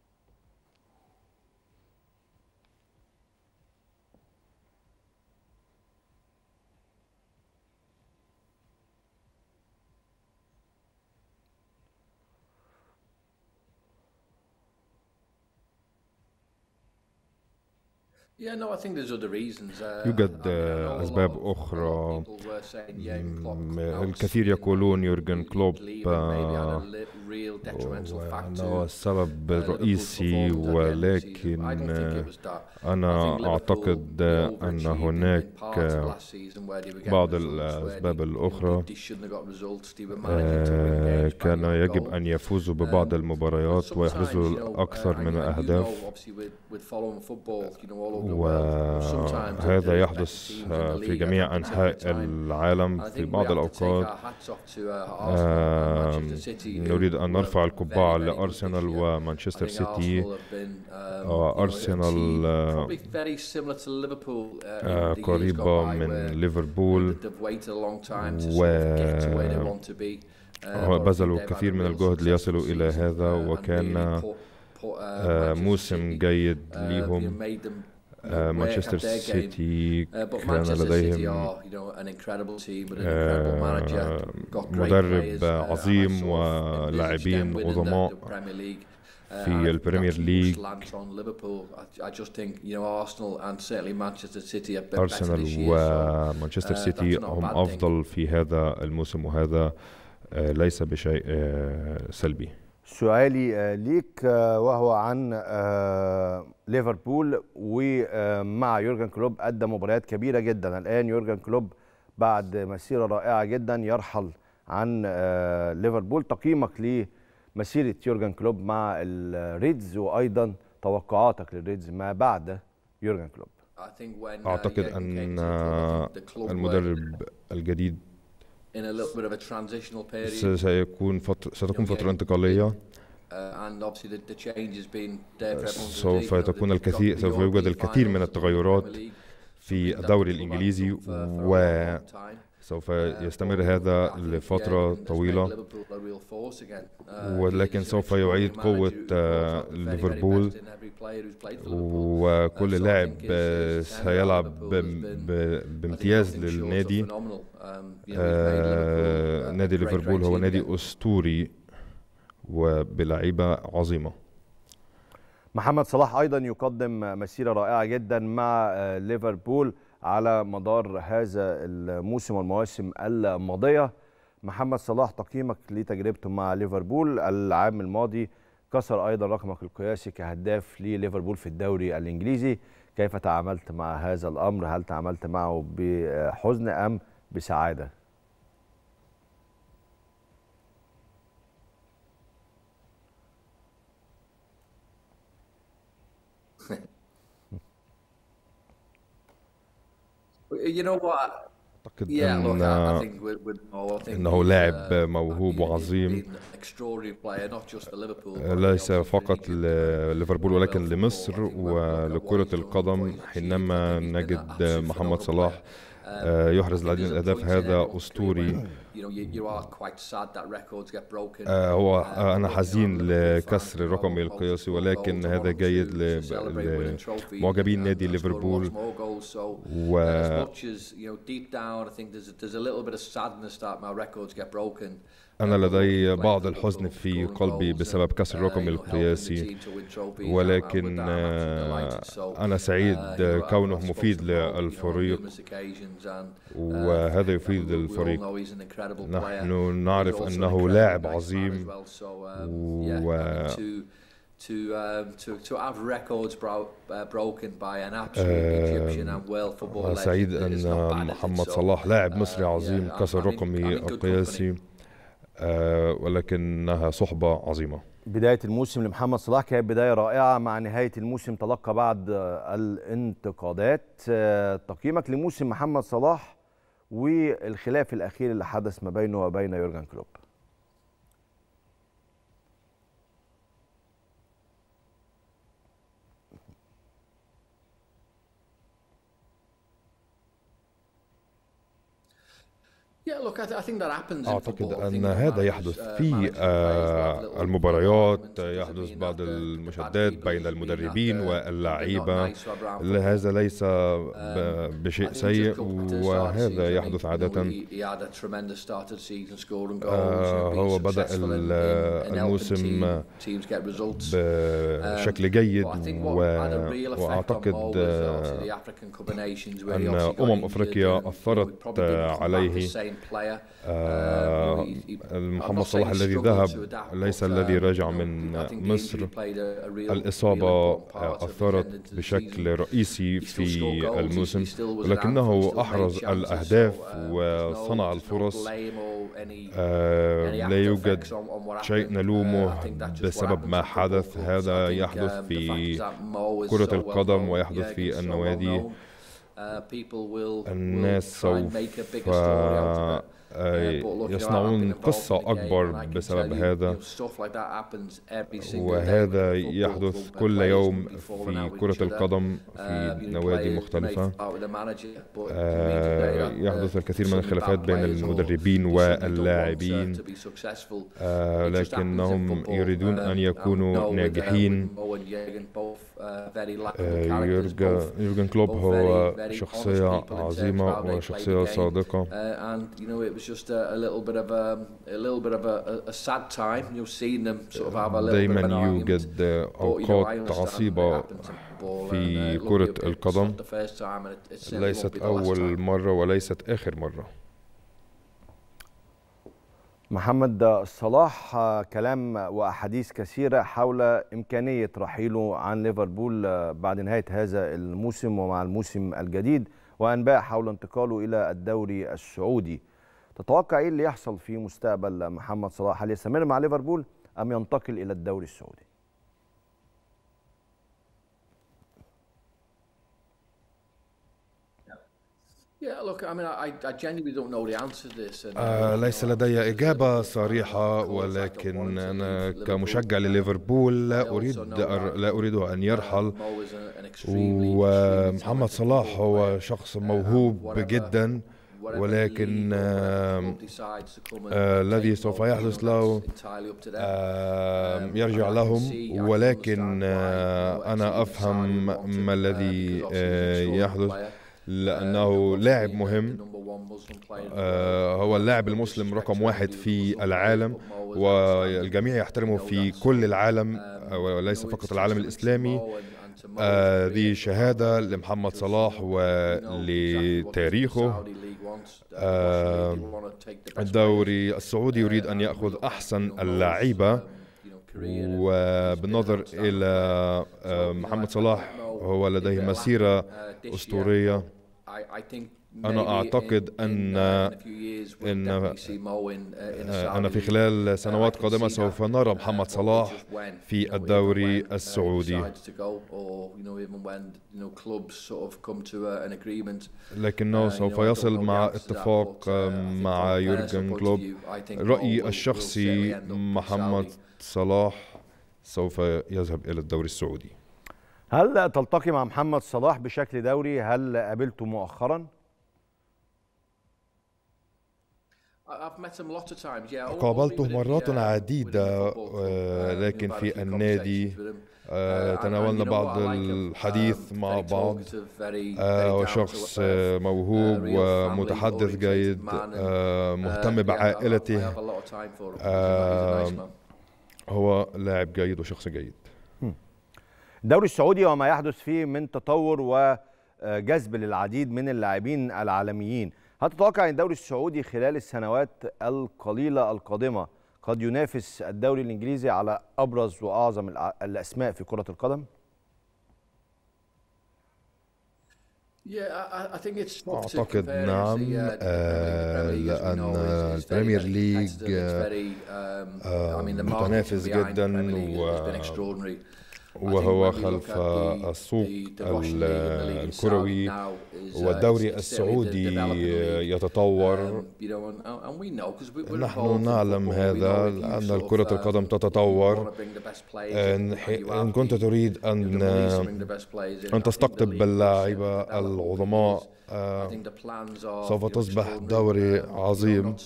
Yeah, no, I think there's other reasons. Uh, يوجد I mean, I know a lot أسباب of- a lot of أخرى. people were saying Jurgen Klopp م- now الكثير it's- يقولون يورجن he'd كلوب leave and maybe had a آه، li- real detrimental وأنه factor هو السبب uh, Liverpool's الرئيسي performance at the end of the season. ولكن I don't think آه، it was that. I أنا think Liverpool أعتقد أن overachieved in- هناك in parts of last season where they were getting بعض results where الأسباب they- you know, الأخرى they shouldn't have got results. They were managing to win آه، games by كان one يجب goal. أن يفوزوا ببعض Um, المباريات Sometimes, you ويحرزوا know, أكثر uh, من and- and you الأهداف know, obviously with- with following football, you know, all over the world, sometimes the- وهذا the يحدث best teams in the آه، في league جميع at that أنحاء time. العالم I في think we بعض have to take الأوقات our hats off to, uh, Arsenal and آم، Manchester City, who نريد أن were نرفع very, القبعة very good this لأرسنال year. ومانشستر I think سيتي Arsenal have been, um, آه، you know, a أرسنال team آه، probably very similar to Liverpool, uh, in آه، the years قريبة gone by من where ليفربول they've waited a long time to و- sort of get to where they want to be. Uh, هو but I think بذلوا they've had الكثير a من real الجهد ليصلوا successful إلى season, هذا uh, and وكان really put- put, uh, آه، Manchester موسم City, جيد uh, you know, ليهم made them, you know, آه، work مانشستر at their game. سيتي Uh, but كان Manchester City لديهم are, you know, an incredible team with an incredible manager. آه، got great مدرب players, uh, and I عظيم sort of envisage them ولاعبين winning the- عظماء the Premier League. Uh, في and البريمير that's ليج. slant on Liverpool. I, I just think you know Arsenal and certainly Manchester City have been better this أرسنال year. So ومانشستر uh, سيتي that's not a هم bad thing. أفضل في هذا الموسم وهذا آه، ليس بشيء آه، سلبي سؤالي آه، ليك آه، وهو عن آه، ليفربول ومع يورجن كلوب أدى مباريات كبيرة جدا الآن يورجن كلوب بعد مسيرة رائعة جدا يرحل عن آه، ليفربول تقييمك لمسيرة يورجن كلوب مع الريدز وأيضا توقعاتك للريدز ما بعد يورجن كلوب I think when, uh, أعتقد Jurgen أن came to the club, I think the club were المدرب الجديد in a little bit of a transitional period. س- سيكون فترة ستكون فترة انتقالية Uh, and obviously the, the change has been there for everyone to سوف see. You know, تكون they've الكثير got the سوف يوجد European الكثير من finals, the التغيرات Premier League, في something that الدوري the club has الإنجليزي done for- for a long time. وسوف Uh, يستمر but هذا I think, لفترة yeah, it's made طويلة Liverpool a real force again. Uh, ولكن he's an سوف extraordinary يعيد manager قوة who's آه، brought out the very, very ليفربول best in every player who's played for Liverpool. وكل Uh, so I لاعب think his- آه، his tenure at سيلعب Liverpool بم- has been- ب- I think بامتياز nothing short of للنادي phenomenal. Um, you know, he's made آه، Liverpool a- نادي a great, ليفربول great هو team نادي again. أسطوري وبلعيبة عظيمة محمد صلاح ايضا يقدم مسيره رائعه جدا مع آه، ليفربول على مدار هذا الموسم والمواسم الماضيه محمد صلاح تقييمك لتجربته مع ليفربول العام الماضي كسر ايضا رقمك القياسي كهداف لليفربول في الدوري الانجليزي كيف تعاملت مع هذا الامر هل تعاملت معه بحزن ام بسعاده you know what? أعتقد Yeah, look, أن I, I think with, with Mo, I think إنه he's, لاعب uh, موهوب he's وعظيم. been an extraordinary player, not just for Liverpool, but ليس also فقط for لليفربول ولكن لمصر ولكرة القدم حينما نجد محمد صلاح آه، يحرز العديد من الأهداف هذا أسطوري You know, you, you are quite sad that records get broken. آه، هو Uh, آه، أنا but, you know, حزين Liverpool لكسر fans الرقم will القياسي hope to ولكن score هذا goals جيد to- ل- to celebrate winning trophy لمعجبين and- نادي and score ليفربول lots more goals. So, و uh, as much as you know, deep down, I think there's there's a little bit of sadness that my records get broken. أنا Uh, but لدي looking بعض like الحزن Liverpool في scoring قلبي goals بسبب and, كسر uh, الرقم you know, helping the القياسي team to win trophies, and- and with ولكن that, I'm آه، absolutely delighted. So, أنا سعيد uh, you know, كونه I've spoken مفيد to Mo, you know, on للفريق numerous occasions and, uh, وهذا I يفيد mean, we- we all الفريق know he's an incredible player. نحن He's نعرف also an أنه incredibly لاعب nice man عظيم as well. So, um, yeah, I و- mean, to to um, to to have records bro- uh, broken by an absolute Egyptian and world football أنا legend سعيد is not أن bad, is it? محمد So, صلاح لاعب uh, مصري عظيم yeah, كسر I'm in- رقمي I'm in good القياسي آه، ولكنها صحبة عظيمة بداية الموسم لمحمد صلاح كانت بداية رائعة مع نهاية الموسم تلقى بعض آه، الانتقادات آه، تقييمك لموسم محمد صلاح والخلاف الأخير اللي حدث ما بينه وبين يورجن كلوب Yeah, look, I, th- I think that happens in أعتقد football. I أن think هذا managers, يحدث uh, في managers and players will have آه، little المباريات arguments. It doesn't يحدث mean بعض that the- the bad المشادات people بين mean المدربين that, uh, they're not واللاعيبة nice around football. هذا ليس ب- بشيء سيء وهذا يحدث عادة آه، هو بدأ ال- الموسم بشكل جيد و... وأعتقد آه، أن أمم أفريقيا أثرت عليه آه، محمد صلاح الذي ذهب ليس الذي رجع من مصر الإصابة أثرت بشكل رئيسي في الموسم ولكنه أحرز الأهداف وصنع الفرص آه، لا يوجد شيء نلومه بسبب ما حدث هذا يحدث في كرة القدم ويحدث في النوادي الناس سوف آه، يصنعون قصة أكبر بسبب هذا وهذا يحدث كل يوم في كرة القدم في نوادي مختلفة آه، يحدث الكثير من الخلافات بين المدربين واللاعبين آه، لكنهم يريدون أن يكونوا ناجحين آه، يورجا يورجن كلوب هو شخصية عظيمة وشخصية صادقة Uh, and you know it was just a, a little bit of a, a little bit of a, a, a sad time. You've seen them sort of have a little bit of an دايما argument. يوجد But, you know, I أوقات understand it عصيبة happens in football, في and, uh, look, كرة it- it's القدم. not the first time and it- it certainly won't ليست be the last أول time. مرة وليست آخر مرة محمد صلاح آه، كلام وأحاديث كثيرة حول إمكانية رحيله عن ليفربول آه، بعد نهاية هذا الموسم ومع الموسم الجديد وأنباء حول انتقاله إلى الدوري السعودي تتوقع إيه اللي يحصل في مستقبل محمد صلاح هل يستمر مع ليفربول أم ينتقل إلى الدوري السعودي Yeah, look, I mean, I, I genuinely don't know the answer to this. And, آه ليس لدي إجابة صريحة ولكن أنا كمشجع لليفربول لا أريد لا أريد أن يرحل ومحمد صلاح هو شخص موهوب جدا ولكن آه آه الذي سوف يحدث له آه يرجع لهم ولكن آه أنا أفهم ما الذي آه يحدث لأنه لاعب مهم آه هو اللاعب المسلم رقم واحد في العالم والجميع يحترمه في كل العالم آه وليس فقط العالم الإسلامي آه دي شهادة لمحمد صلاح ولتاريخه آه الدوري السعودي يريد أن يأخذ أحسن اللعيبة وبالنظر إلى آه محمد صلاح هو لديه مسيرة أسطورية أنا أعتقد أن إن أنا في خلال سنوات قادمة سوف نرى محمد صلاح في الدوري السعودي لكنه سوف يصل مع اتفاق مع يورجن كلوب رأيي الشخصي محمد صلاح سوف يذهب إلى الدوري السعودي هل تلتقي مع محمد صلاح بشكل دوري هل قابلته مؤخرا قابلته مرات عديدة لكن في النادي تناولنا بعض الحديث مع بعض وشخص موهوب ومتحدث جيد مهتم بعائلته هو لاعب جيد وشخص جيد الدوري السعودي وما يحدث فيه من تطور وجذب للعديد من اللاعبين العالميين هل تتوقع ان الدوري السعودي خلال السنوات القليله القادمه قد ينافس الدوري الانجليزي على ابرز واعظم الاسماء في كره القدم؟ أعتقد نعم لأن البريمير ليج متنافس جدا و وهو خلف السوق الكروي والدوري السعودي يتطور نحن نعلم هذا لأن كرة القدم تتطور إن كنت تريد أن أن تستقطب اللاعبة العظماء سوف تصبح دوري عظيم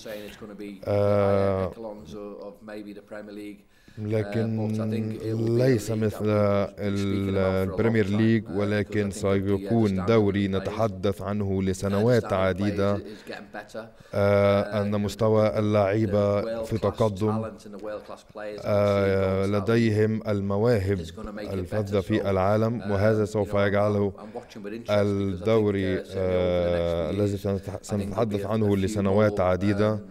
لكن ليس مثل البريمير ليج ولكن سيكون دوري نتحدث عنه لسنوات عديدة أن مستوى اللعيبة في تقدم لديهم المواهب الفذة في العالم وهذا سوف يجعله الدوري الذي سنتحدث عنه لسنوات عديدة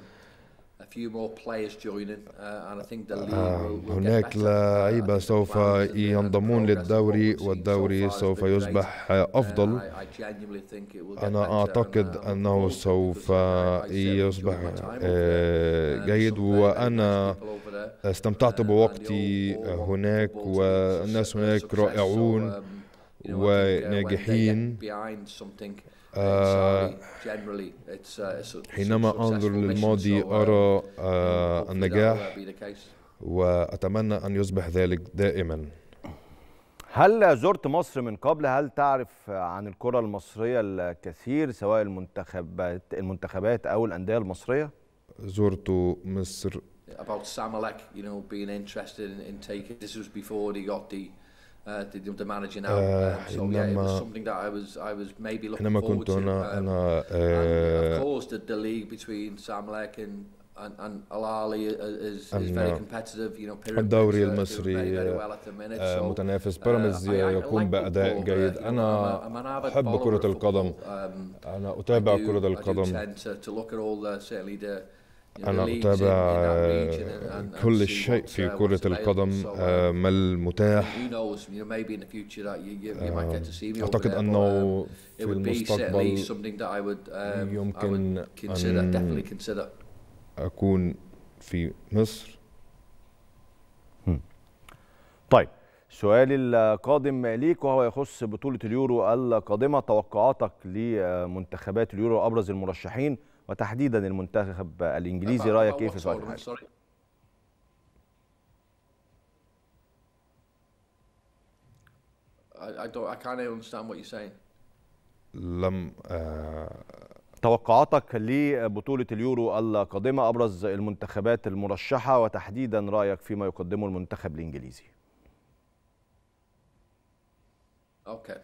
هناك لاعيبة سوف ينضمون للدوري والدوري سوف يصبح أفضل أنا أعتقد أنه سوف يصبح جيد وأنا استمتعت بوقتي هناك والناس هناك رائعون وناجحين آه حينما أنظر للماضي أرى آه النجاح وأتمنى أن يصبح ذلك دائما هل زرت مصر من قبل هل تعرف عن الكرة المصرية الكثير سواء المنتخبات المنتخبات أو الأندية المصرية زرت مصر about Samalek, you know, being interested in, in taking this was before he got the uh, the, the manager now. Uh, so yeah, it was something that I was I was maybe looking حينما forward كنت to. أنا Um, أنا and of آه، course, the, the league between Samalek and and, and Al Ahly is, is أن very competitive. You know, Pyramids الدوري are doing المصري very, very well at the minute. آه، So, متنافس uh, بيراميدز I- I يقوم like بأداء football, جيد uh, you know, أنا I'm a- I'm an avid أحب follower كرة of القدم football. Um, أنا I أتابع do- كرة I do القدم tend to, to look at all the, certainly the you know, the أنا leagues in- أتابع in that آه، region and- and- and كل see شيء what's, في uh, كرة what's available. القدم So, uh, آه، ما المتاح who knows you know maybe in the future that you, you, you might get to see me over أعتقد there, but, أنه um, في it would be certainly المستقبل something that I would um, I يمكن would consider أن- definitely consider أكون في مصر طيب سؤالي القادم ليك وهو يخص بطولة اليورو القادمة توقعاتك لمنتخبات اليورو أبرز المرشحين وتحديدا المنتخب الإنجليزي About- رأيك about إيه what في سؤال tournament, الحالي؟ sorry? I, I don't I can't understand what you're saying لم آه، توقعاتك لبطولة اليورو القادمة أبرز المنتخبات المرشحة وتحديدا رأيك فيما يقدمه المنتخب الإنجليزي Okay.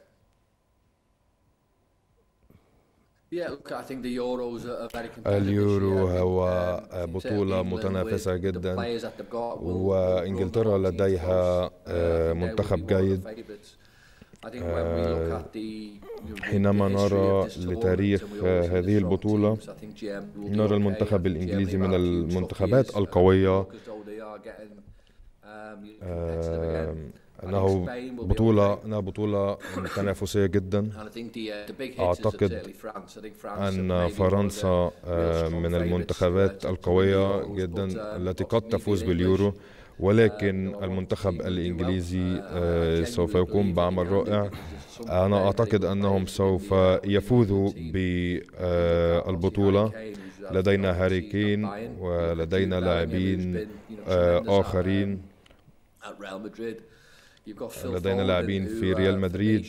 Yeah, look, I think the Euros are very competitive. this اليورو year. I think, هو um, I think بطولة England متنافسة with the جدا players that they've got will- will- وإنجلترا will prove لديها themselves. Uh, I آه، think they will منتخب be one of the جيد favourites. I think when we look آه، at the- you know, the- حينما the history نرى of this tournament لتاريخ and we always see the هذه strong البطولة teams, I think Germany will do نرى okay. I المنتخب think الإنجليزي Germany من have had a few tough المنتخبات years, uh, القوية look as though they are getting, um, انه بطولة انها بطولة تنافسية جدا اعتقد ان فرنسا من المنتخبات القوية جدا التي قد تفوز باليورو ولكن المنتخب الانجليزي سوف يقوم بعمل رائع انا اعتقد انهم سوف يفوزوا بالبطوله لدينا هاري كين ولدينا لاعبين اخرين لدينا لاعبين في ريال مدريد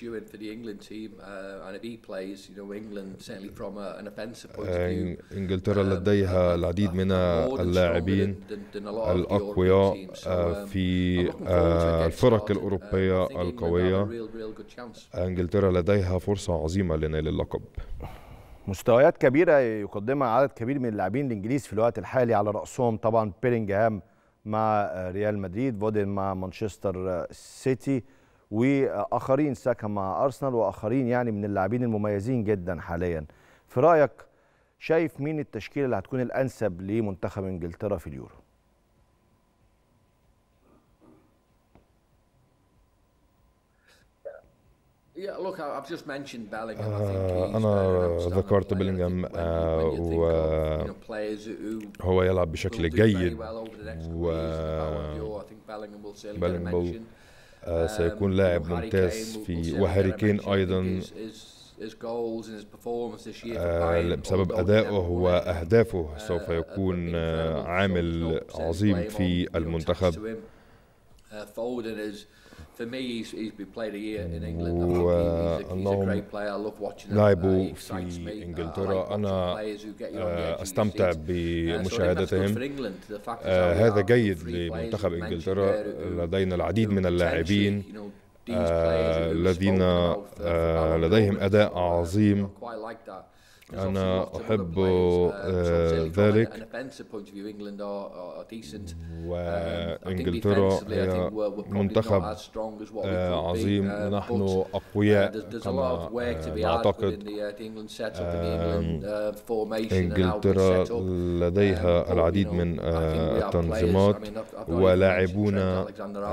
انجلترا لديها العديد من اللاعبين الاقوياء في الفرق الاوروبيه القويه انجلترا لديها فرصه عظيمه لنيل اللقب مستويات كبيره يقدمها عدد كبير من اللاعبين الانجليز في الوقت الحالي على راسهم طبعا بيرينجهام مع ريال مدريد فودن مع مانشستر سيتي واخرين ساكا مع ارسنال واخرين يعني من اللاعبين المميزين جدا حاليا في رايك شايف مين التشكيله اللي هتكون الانسب لمنتخب انجلترا في اليورو أنا ذكرت بيلينغهام وهو يلعب بشكل جيد و بيلينغهام سيكون لاعب ممتاز في وهاري كين أيضا بسبب أدائه وأهدافه سوف يكون عامل عظيم في المنتخب وأنهم لعبوا في إنجلترا أنا أستمتع بمشاهدتهم هذا جيد لمنتخب إنجلترا لدينا العديد من اللاعبين الذين لديهم أداء عظيم أنا أحب ذلك وإنجلترا هي منتخب عظيم نحن أقوياء كما نعتقد إنجلترا لديها العديد من التنظيمات ولاعبون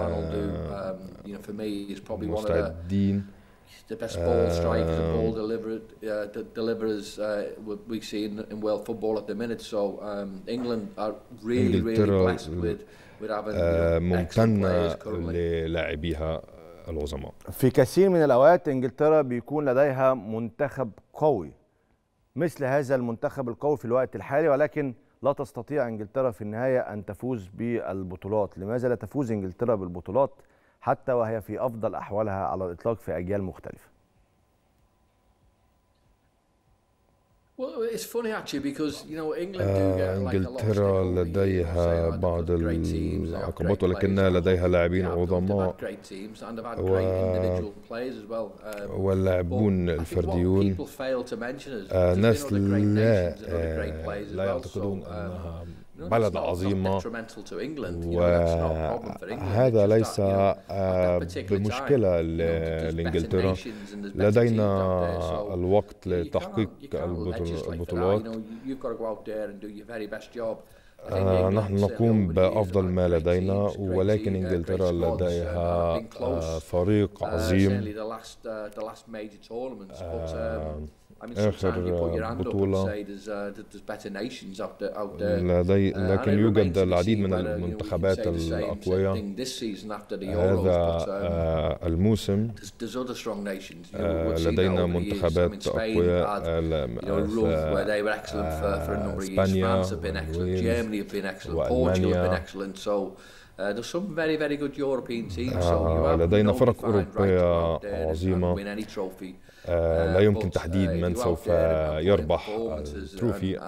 مستعدين the best ball striker, the ball deliver, uh, the deliverers uh, we see in, in world football at the minute. So um, England are really, really blessed with, with having ممتنة للاعبيها العظماء. في كثير من الأوقات إنجلترا بيكون لديها منتخب قوي مثل هذا المنتخب القوي في الوقت الحالي ولكن لا تستطيع إنجلترا في النهاية أن تفوز بالبطولات لماذا لا تفوز إنجلترا بالبطولات؟ حتى وهي في افضل احوالها على الاطلاق في اجيال مختلفه. انجلترا لديها بعض العقبات ولكنها لديها لاعبين عظماء و... واللاعبون الفرديون ناس لا لا يعتقدون انها بلد عظيمة وهذا ليس بمشكلة لإنجلترا لدينا الوقت لتحقيق البطولات نحن نقوم بأفضل ما لدينا ولكن إنجلترا لديها فريق عظيم آخر بطولة لدي لكن يوجد العديد من المنتخبات الأقوياء هذا الموسم لدينا منتخبات أقوياء إسبانيا وألمانيا لدينا فرق أوروبية عظيمة لا يمكن تحديد من سوف يربح التروفي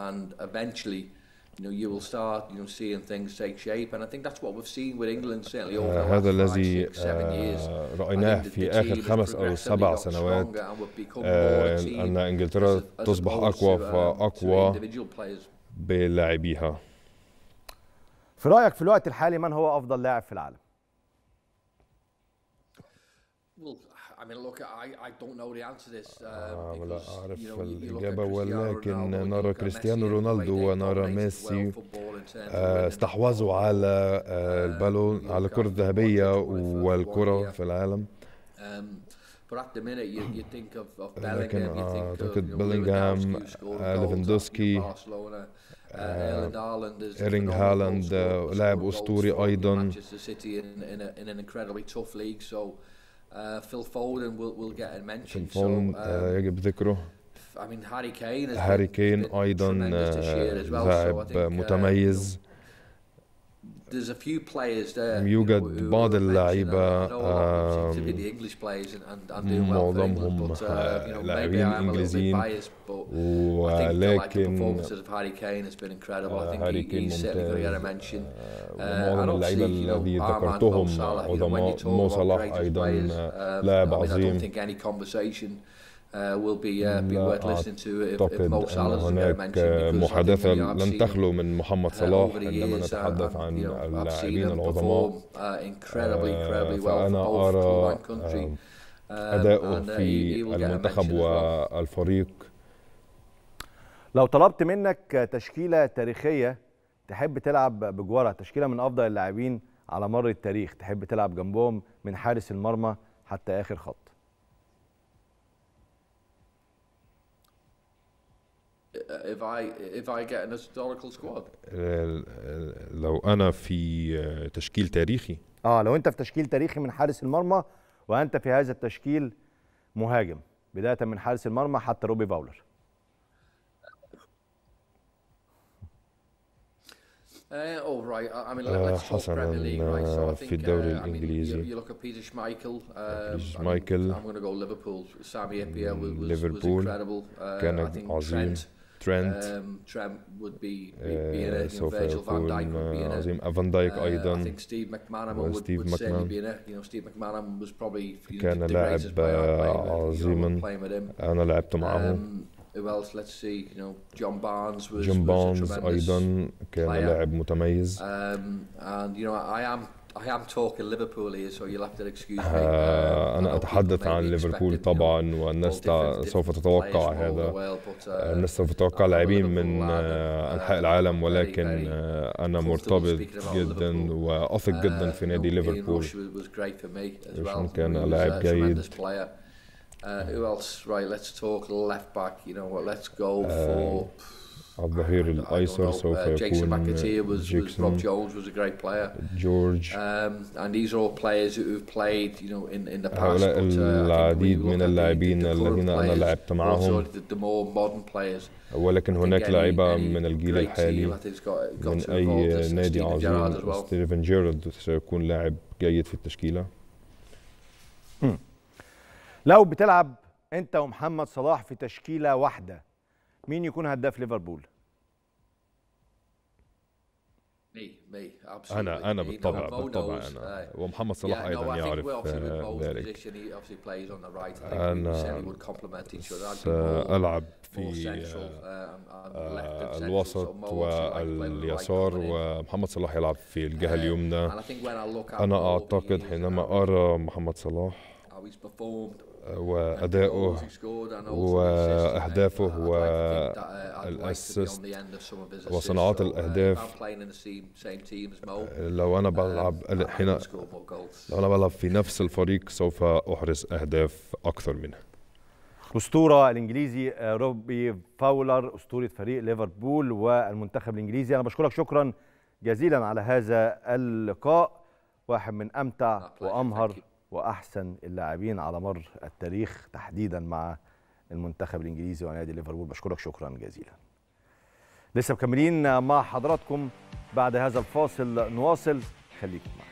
هذا الذي رأيناه في آخر خمس أو سبع سنوات أن إنجلترا تصبح أقوى فأقوى بلاعبيها في رأيك في الوقت الحالي من هو أفضل لاعب في العالم؟ I mean, look, I, I don't know the answer to this. Um, آه because, لا you أعرف know, you- you look at الإجابة Cristiano ولكن Ronaldo and you نرى look at كريستيانو Messi and the way رونالدو they ونرى dominated ميسي world football in terms of آه، winning the استحوذوا ball. على آه، البالون على الكرة الذهبية والكرة في العالم Um, but at the minute, you, you think of, of لكن Bellingham, you think of أعتقد you know, بيلينغهام، Lewandowski who scored آه، goals at, ليفاندوسكي، you know, Barcelona. Uh, Erling Haaland is a إيرينغ phenomenal هالاند، goal آه، scorer, لاعب scored goals أسطوري for أيضا. Manchester City in, in, a, in an incredibly tough league. So uh, Phil Foden will, will get a في mention. الفون So, آه، um, يجب ذكره I mean, Harry Kane has هاري been, كين been أيضا tremendous this year آه، as well. So I لاعب think, uh, متميز there's a few players there. يوجد you know, who بعض were mentioned. اللعيبة، I know a lot of them seem to be آم، the English players and, and, and doing well for England, معظمهم but, uh, you know, maybe لاعبين I am a little bit إنجليزيين biased, but I think uh, like the ولكن performances of Harry Kane has been incredible. I think هاري he, كين he's certainly going to get a ممتاز mention. Uh, ومعظم and اللعيبة obviously, you know, الذي our man Mo ذكرتهم Salah, you know, when you عظماء talk مو about صلاح greatest أيضا players, آه، um, لاعب I mean, I don't عظيم think any conversation uh, will be uh, be لا worth listening to if, if أعتقد Mo أن Salah doesn't get a هناك mention because I think, محادثة you know, I've لن seen تخلو من محمد uh, صلاح over the عندما years, uh, نتحدث and, عن you know, I've seen اللاعبين him العظماء perform uh, incredibly, آه، incredibly well for فأنا both club أرى and country. آه، Um, أداؤه and, uh, he- في he will get a المنتخب mention as well. والفريق لو طلبت منك تشكيله تاريخيه تحب تلعب بجوارها تشكيله من افضل اللاعبين على مر التاريخ تحب تلعب جنبهم من حارس المرمى حتى اخر خط Uh, If I if I get an historical squad, ال- ال- لو أنا في تشكيل تاريخي اه لو انت في تشكيل تاريخي من حارس المرمى وانت في هذا التشكيل مهاجم بدايه من حارس المرمى حتى روبي فاولر Uh, oh right, I I mean آه، let's talk حسناً، Premier League, right? So آه، I في think الدوري uh, I mean, الإنجليزي. you, you look at Peter Schmeichel. Um, Peter I mean, Schmeichel. I'm going to go Liverpool. Sammy Epia was, was, was ليفربول incredible. Uh, كان I think عظيم. Trent. ترينت Um, Trent would be, be, آه، be in it. You know, سوف Virgil van Dijk يكون would be in آه، it. عظيم فان دايك Uh, I أيضا think Steve McManaman would, وستيف would certainly ماكمان. be in it. You know, Steve McManaman was probably you know, كان the لاعب، greatest player I played with, you know, عظيماً. playing with him. أنا لعبت معه Um, who else? Let's see. You know, John Barnes was, جيم was a بونز tremendous أيضا كان player. لاعب متميز Um, and you know, I am I am talking Liverpool here, so you'll have to excuse me. آه، Um, I أنا know people أتحدث may عن be ليفربول expecting, you know, طبعا all والناس different- تع- different سوف players تتوقع from all over هذا the world, but, uh, الناس سوف تتوقع I'm a لاعبين Liverpool من lad, آه، uh, أنحاء العالم very, ولكن very آه، أنا comfortable مرتبط speaking about جدا Liverpool. وأثق جدا Uh, في you نادي know, Ian ليفربول Rush was, was great for me as عشان well. كان He was لاعب a جيد. tremendous player. Uh, who else? Right, let's talk left back. You know what? Let's go Uh, for. الظهير I don't الأيسر know, سوف uh, Jason يكون McAteer was, was Rob جيكسون Jones was a great player. جورج Um, and these are all players who have played, you know, in, in the past. هؤلاء but, uh, I think when you العديد look من at the- اللاعبين the current الذين أنا players, لعبت also معهم the, the more modern players. ولكن I think هناك any- لعيبة any من الجيل great team, الحالي I think, has got, got من to involve أي this, نادي Steven Gerrard as عظيم well. ستيفن جيرارد سيكون لاعب جيد في التشكيلة لو بتلعب انت ومحمد صلاح في تشكيله واحده مين يكون هداف ليفربول Me, me, absolutely. أنا أنا me. بالطبع No, Mo بالطبع knows, أنا uh, ومحمد صلاح yeah, no, أيضا I think يعرف well, obviously with آه، Mo's ذلك position, he obviously plays on the right. I think we أنا certainly would complement each other. I'd be more, سألعب more في central, آه، um, I'm left آه، and central, الوسط so Mo obviously likes playing with the right واليسار foot in. ومحمد صلاح يلعب في الجهة اليمنى And I think when I look at أنا Mo over the أعتقد years and حينما how أرى محمد صلاح how he's performed, وأداؤه goals he scored and also the assists he made, وأهدافه I'd like to think that, uh, I'd like to be on والأسيست the end of some of his assists. وصناعات So, uh, if الأهداف. I'm playing in the same, same team as Mo, لو أنا um, بلعب I- I حين would score more goals. لو أنا بلعب في نفس الفريق سوف أحرز أهداف أكثر منه اسطوره الانجليزي آه، روبي فاولر اسطوره فريق ليفربول والمنتخب الانجليزي انا بشكرك شكرا جزيلا على هذا اللقاء واحد من امتع My pleasure. وامهر Thank you. واحسن اللاعبين على مر التاريخ تحديدا مع المنتخب الانجليزي ونادي ليفربول بشكرك شكرا جزيلا لسه مكملين مع حضراتكم بعد هذا الفاصل نواصل خليكم معنا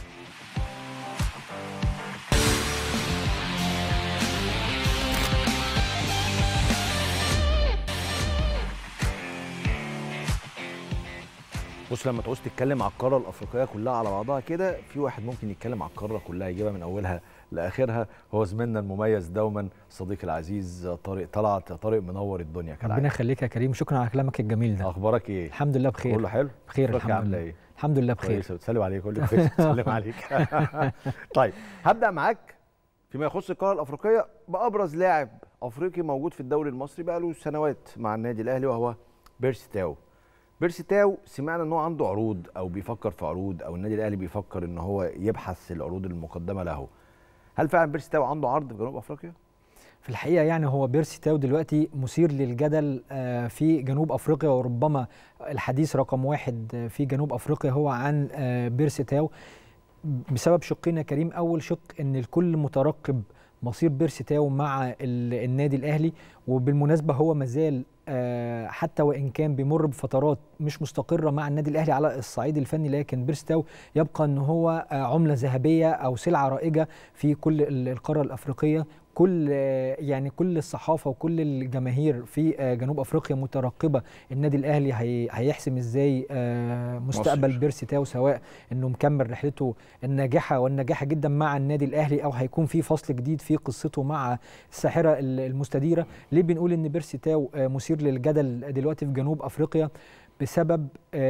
بص لما تعوز تتكلم على القاره الافريقيه كلها على بعضها كده في واحد ممكن يتكلم على القاره كلها يجيبها من اولها لاخرها هو زميلنا المميز دوما صديقي العزيز طارق طلعت يا طارق منور الدنيا ربنا كالعاده يخليك يا كريم شكرا على كلامك الجميل ده اخبارك ايه الحمد لله بخير كله حلو بخير أخبارك الحمد عامله لله ايه الحمد لله بخير كويس بتسلم عليك كله بخير بتسلم عليك طيب هبدا معاك فيما يخص القاره الافريقيه بابرز لاعب افريقي موجود في الدوري المصري بقى له سنوات مع النادي الاهلي وهو بيرسي تاو بيرسي تاو سمعنا ان هو عنده عروض او بيفكر في عروض او النادي الاهلي بيفكر ان هو يبحث العروض المقدمه له هل فعلا بيرسي تاو عنده عرض في جنوب افريقيا في الحقيقه يعني هو بيرسي تاو دلوقتي مثير للجدل في جنوب افريقيا وربما الحديث رقم واحد في جنوب افريقيا هو عن بيرسي تاو بسبب شقين يا كريم اول شق ان الكل مترقب مصير بيرسي تاو مع النادي الاهلي وبالمناسبه هو مازال حتى وان كان بيمر بفترات مش مستقره مع النادي الاهلي على الصعيد الفني لكن بيرسي تاو يبقى ان هو عمله ذهبيه او سلعه رائجه في كل القاره الافريقيه كل يعني كل الصحافه وكل الجماهير في جنوب افريقيا مترقبه النادي الاهلي هي هيحسم ازاي مستقبل مصر. بيرسي تاو سواء انه مكمل رحلته الناجحه والناجحه جدا مع النادي الاهلي او هيكون في فصل جديد في قصته مع الساحره المستديره ليه بنقول ان بيرسي تاو مثير للجدل دلوقتي في جنوب افريقيا بسبب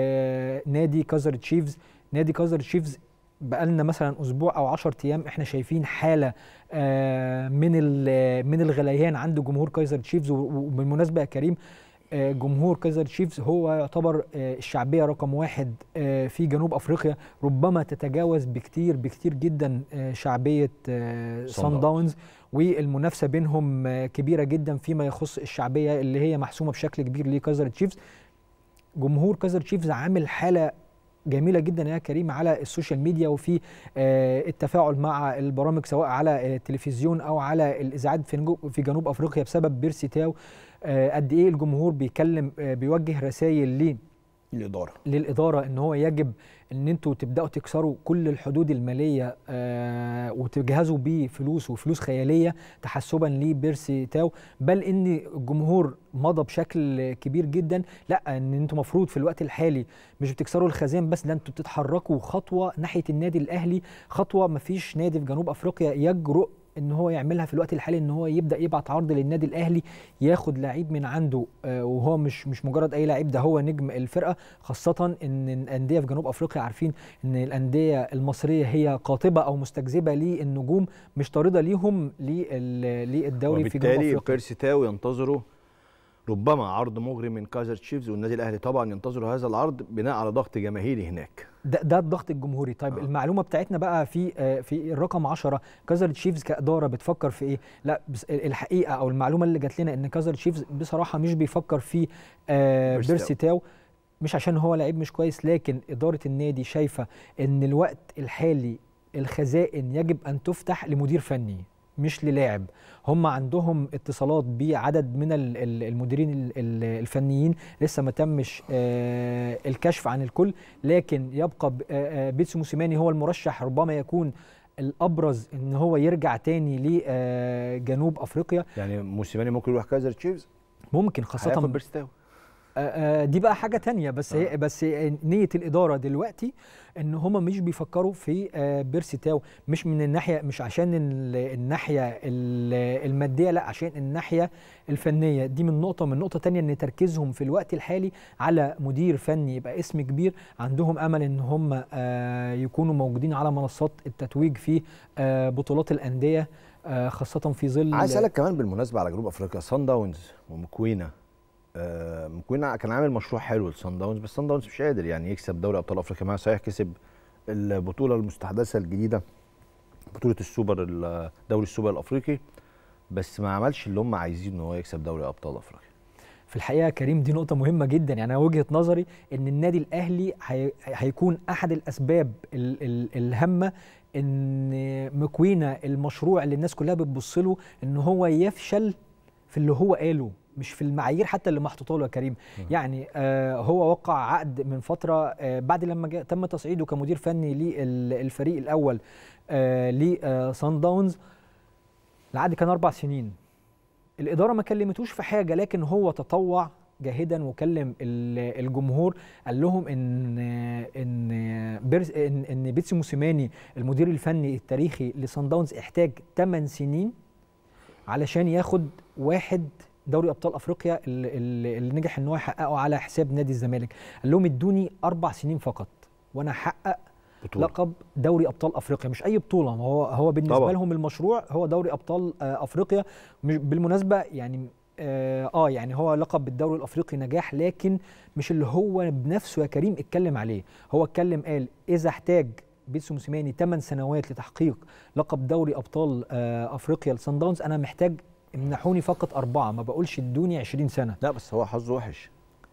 نادي كازر تشيفز نادي كازر تشيفز بقالنا مثلا اسبوع او 10 ايام احنا شايفين حاله من من الغليان عند جمهور كايزر تشيفز وبالمناسبه يا كريم جمهور كايزر تشيفز هو يعتبر الشعبيه رقم واحد في جنوب افريقيا ربما تتجاوز بكتير بكتير جدا شعبيه سان داونز والمنافسه بينهم كبيره جدا فيما يخص الشعبيه اللي هي محسومه بشكل كبير لكايزر تشيفز جمهور كايزر تشيفز عامل حاله جميله جدا يا كريم على السوشيال ميديا وفي التفاعل مع البرامج سواء على التلفزيون او على الاذاعات في جنوب افريقيا بسبب بيرسي تاو قد ايه الجمهور بيكلم بيوجه رسائل ليه للاداره للاداره ان هو يجب ان انتوا تبداوا تكسروا كل الحدود الماليه آه وتجهزوا بيه فلوس وفلوس خياليه تحسبا لبيرسي تاو بل ان الجمهور مضى بشكل كبير جدا لا ان انتوا المفروض في الوقت الحالي مش بتكسروا الخزان بس ده انتوا بتتحركوا خطوه ناحيه النادي الاهلي خطوه ما فيش نادي في جنوب افريقيا يجرؤ ان هو يعملها في الوقت الحالي ان هو يبدا يبعت عرض للنادي الاهلي ياخد لعيب من عنده آه وهو مش مش مجرد اي لعيب ده هو نجم الفرقه خاصه ان الانديه في جنوب افريقيا عارفين ان الانديه المصريه هي قاطبه او مستجذبه للنجوم مش طارده ليهم للدوري في جنوب افريقيا وبالتالي بيرسي تاو ينتظروا ربما عرض مغري من كايزر تشيفز والنادي الاهلي طبعا ينتظروا هذا العرض بناء على ضغط جماهيري هناك ده, ده الضغط الجمهوري طيب آه. المعلومه بتاعتنا بقى في آه في الرقم 10 كايزر تشيفز كاداره بتفكر في ايه لا الحقيقه او المعلومه اللي جات لنا ان كايزر تشيفز بصراحه مش بيفكر في آه بيرسي تاو مش عشان هو لعيب مش كويس لكن اداره النادي شايفه ان الوقت الحالي الخزائن يجب ان تفتح لمدير فني مش للاعب هم عندهم اتصالات بعدد من المديرين الفنيين لسه ما تمش الكشف عن الكل لكن يبقى بيتسو موسيماني هو المرشح ربما يكون الابرز ان هو يرجع تاني لجنوب افريقيا يعني موسيماني ممكن يروح كايزر تشيفز ممكن خاصه بيرستاو دي بقى حاجه تانية بس هي بس نيه الاداره دلوقتي ان هم مش بيفكروا في بيرسي تاو مش من الناحيه مش عشان الناحيه الماديه لا عشان الناحيه الفنيه دي من نقطه من نقطه تانية ان تركيزهم في الوقت الحالي على مدير فني يبقى اسم كبير عندهم امل ان هم يكونوا موجودين على منصات التتويج في بطولات الانديه خاصه في ظل عايز اسالك كمان بالمناسبه على جنوب افريقيا سان داونز ومكوينا آه مكوينا كان عامل مشروع حلو لسان داونز بس سان داونز مش قادر يعني يكسب دوري ابطال افريقيا معاه صحيح كسب البطوله المستحدثه الجديده بطوله السوبر دوري السوبر الافريقي بس ما عملش اللي هم عايزينه ان هو يكسب دوري ابطال افريقيا في الحقيقه كريم دي نقطه مهمه جدا يعني انا وجهه نظري ان النادي الاهلي هي هيكون احد الاسباب ال ال الهامه ان مكوينا المشروع اللي الناس كلها بتبص له ان هو يفشل في اللي هو قاله مش في المعايير حتى اللي محطوطه له يا كريم م. يعني آه هو وقع عقد من فتره آه بعد لما تم تصعيده كمدير فني للفريق الاول آه لسان داونز العقد كان اربع سنين الاداره ما كلمتوش في حاجه لكن هو تطوع جاهدا وكلم الجمهور قال لهم ان ان بيرز ان, إن بيتسي موسيماني المدير الفني التاريخي لسان داونز احتاج 8 سنين علشان ياخد واحد دوري ابطال افريقيا اللي, اللي نجح ان هو يحققه على حساب نادي الزمالك قال لهم ادوني اربع سنين فقط وانا هحقق بطولة. لقب دوري ابطال افريقيا مش اي بطوله هو هو بالنسبه طبعا. لهم المشروع هو دوري ابطال افريقيا بالمناسبه يعني اه يعني هو لقب بالدوري الافريقي نجاح لكن مش اللي هو بنفسه يا كريم اتكلم عليه هو اتكلم قال اذا احتاج بيتسو موسيماني 8 سنوات لتحقيق لقب دوري ابطال افريقيا لسان داونز انا محتاج امنحوني فقط اربعه ما بقولش ادوني 20 سنه لا بس هو حظه وحش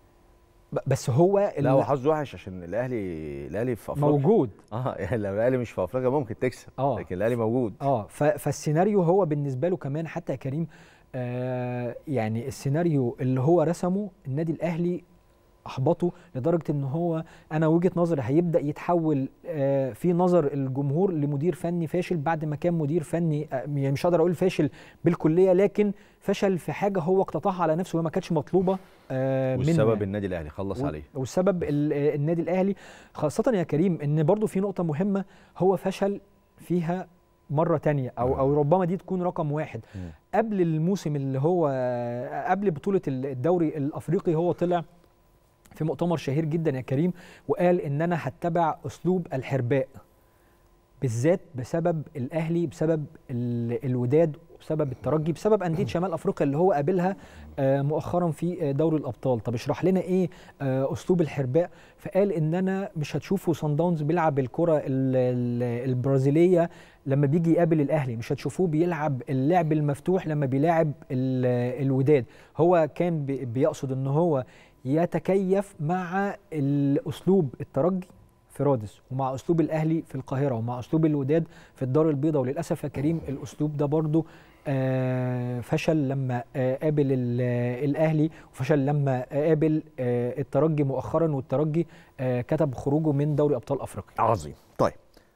بس هو لا هو حظه وحش عشان الاهلي الاهلي في افريقيا موجود اه يعني لو الاهلي مش في افريقيا ممكن تكسب آه. لكن الاهلي موجود اه فالسيناريو هو بالنسبه له كمان حتى يا كريم آه يعني السيناريو اللي هو رسمه النادي الاهلي احبطه لدرجه ان هو انا وجهه نظري هيبدا يتحول آه في نظر الجمهور لمدير فني فاشل بعد ما كان مدير فني آه يعني مش هقدر اقول فاشل بالكليه لكن فشل في حاجه هو اقتطعها على نفسه وما كانتش مطلوبه آه والسبب النادي الاهلي خلص عليه والسبب النادي الاهلي خاصه يا كريم ان برضو في نقطه مهمه هو فشل فيها مره تانية او او ربما دي تكون رقم واحد قبل الموسم اللي هو قبل بطوله الدوري الافريقي هو طلع في مؤتمر شهير جدا يا كريم وقال ان انا هتبع اسلوب الحرباء بالذات بسبب الاهلي بسبب الوداد بسبب الترجي بسبب انديه شمال افريقيا اللي هو قابلها مؤخرا في دوري الابطال طب اشرح لنا ايه اسلوب الحرباء فقال ان انا مش هتشوفوا صن داونز بيلعب الكره البرازيليه لما بيجي يقابل الاهلي مش هتشوفوه بيلعب اللعب المفتوح لما بيلاعب الوداد هو كان بيقصد ان هو يتكيف مع الاسلوب الترجي في رادس ومع اسلوب الاهلي في القاهره ومع اسلوب الوداد في الدار البيضاء وللاسف يا كريم الاسلوب ده برضه آه فشل لما آه قابل الاهلي وفشل لما قابل آه الترجي مؤخرا والترجي كتب خروجه من دوري ابطال افريقيا عظيم طيب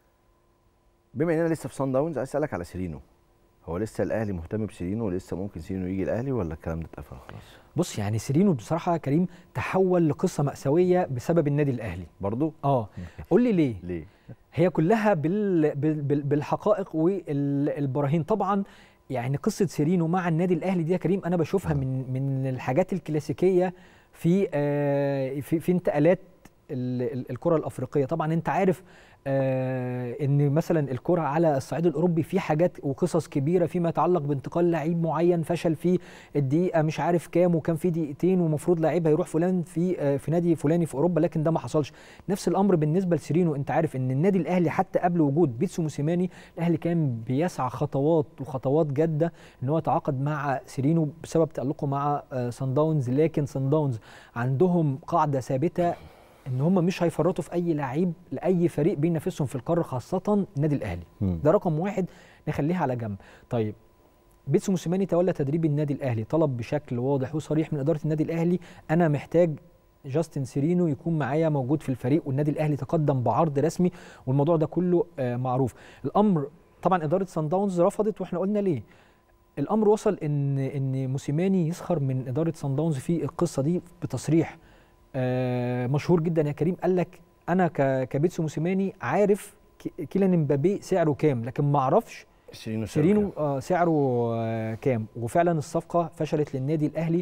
بما اننا لسه في صن داونز عايز اسالك على سيرينو هو لسه الاهلي مهتم بسيرينو ولسه ممكن سيرينو يجي الاهلي ولا الكلام ده اتقفل خلاص بص يعني سيرينو بصراحه يا كريم تحول لقصه ماساويه بسبب النادي الاهلي برضو اه قول لي ليه ليه هي كلها بال... بال... بالحقائق والبراهين طبعا يعني قصه سيرينو مع النادي الاهلي دي يا كريم انا بشوفها من من الحاجات الكلاسيكيه في آه في في انتقالات الكره الافريقيه طبعا انت عارف آه ان مثلا الكره على الصعيد الاوروبي في حاجات وقصص كبيره فيما يتعلق بانتقال لعيب معين فشل في الدقيقه مش عارف كام وكان في دقيقتين ومفروض لعيب هيروح فلان في آه في نادي فلاني في اوروبا لكن ده ما حصلش نفس الامر بالنسبه لسيرينو انت عارف ان النادي الاهلي حتى قبل وجود بيتسو موسيماني الاهلي كان بيسعى خطوات وخطوات جاده ان هو يتعاقد مع سيرينو بسبب تالقه مع آه سان داونز لكن سان داونز عندهم قاعده ثابته ان هم مش هيفرطوا في اي لعيب لاي فريق بينافسهم في القاره خاصه النادي الاهلي م. ده رقم واحد نخليها على جنب طيب بيتسو موسيماني تولى تدريب النادي الاهلي طلب بشكل واضح وصريح من اداره النادي الاهلي انا محتاج جاستن سيرينو يكون معايا موجود في الفريق والنادي الاهلي تقدم بعرض رسمي والموضوع ده كله آه معروف الامر طبعا اداره سان داونز رفضت واحنا قلنا ليه الامر وصل ان ان موسيماني يسخر من اداره سان داونز في القصه دي بتصريح آه مشهور جدا يا كريم قال لك انا كبيتسو موسيماني عارف كيلان امبابي سعره كام لكن ما اعرفش سيرينو سيرينو آه سعره آه كام وفعلا الصفقه فشلت للنادي الاهلي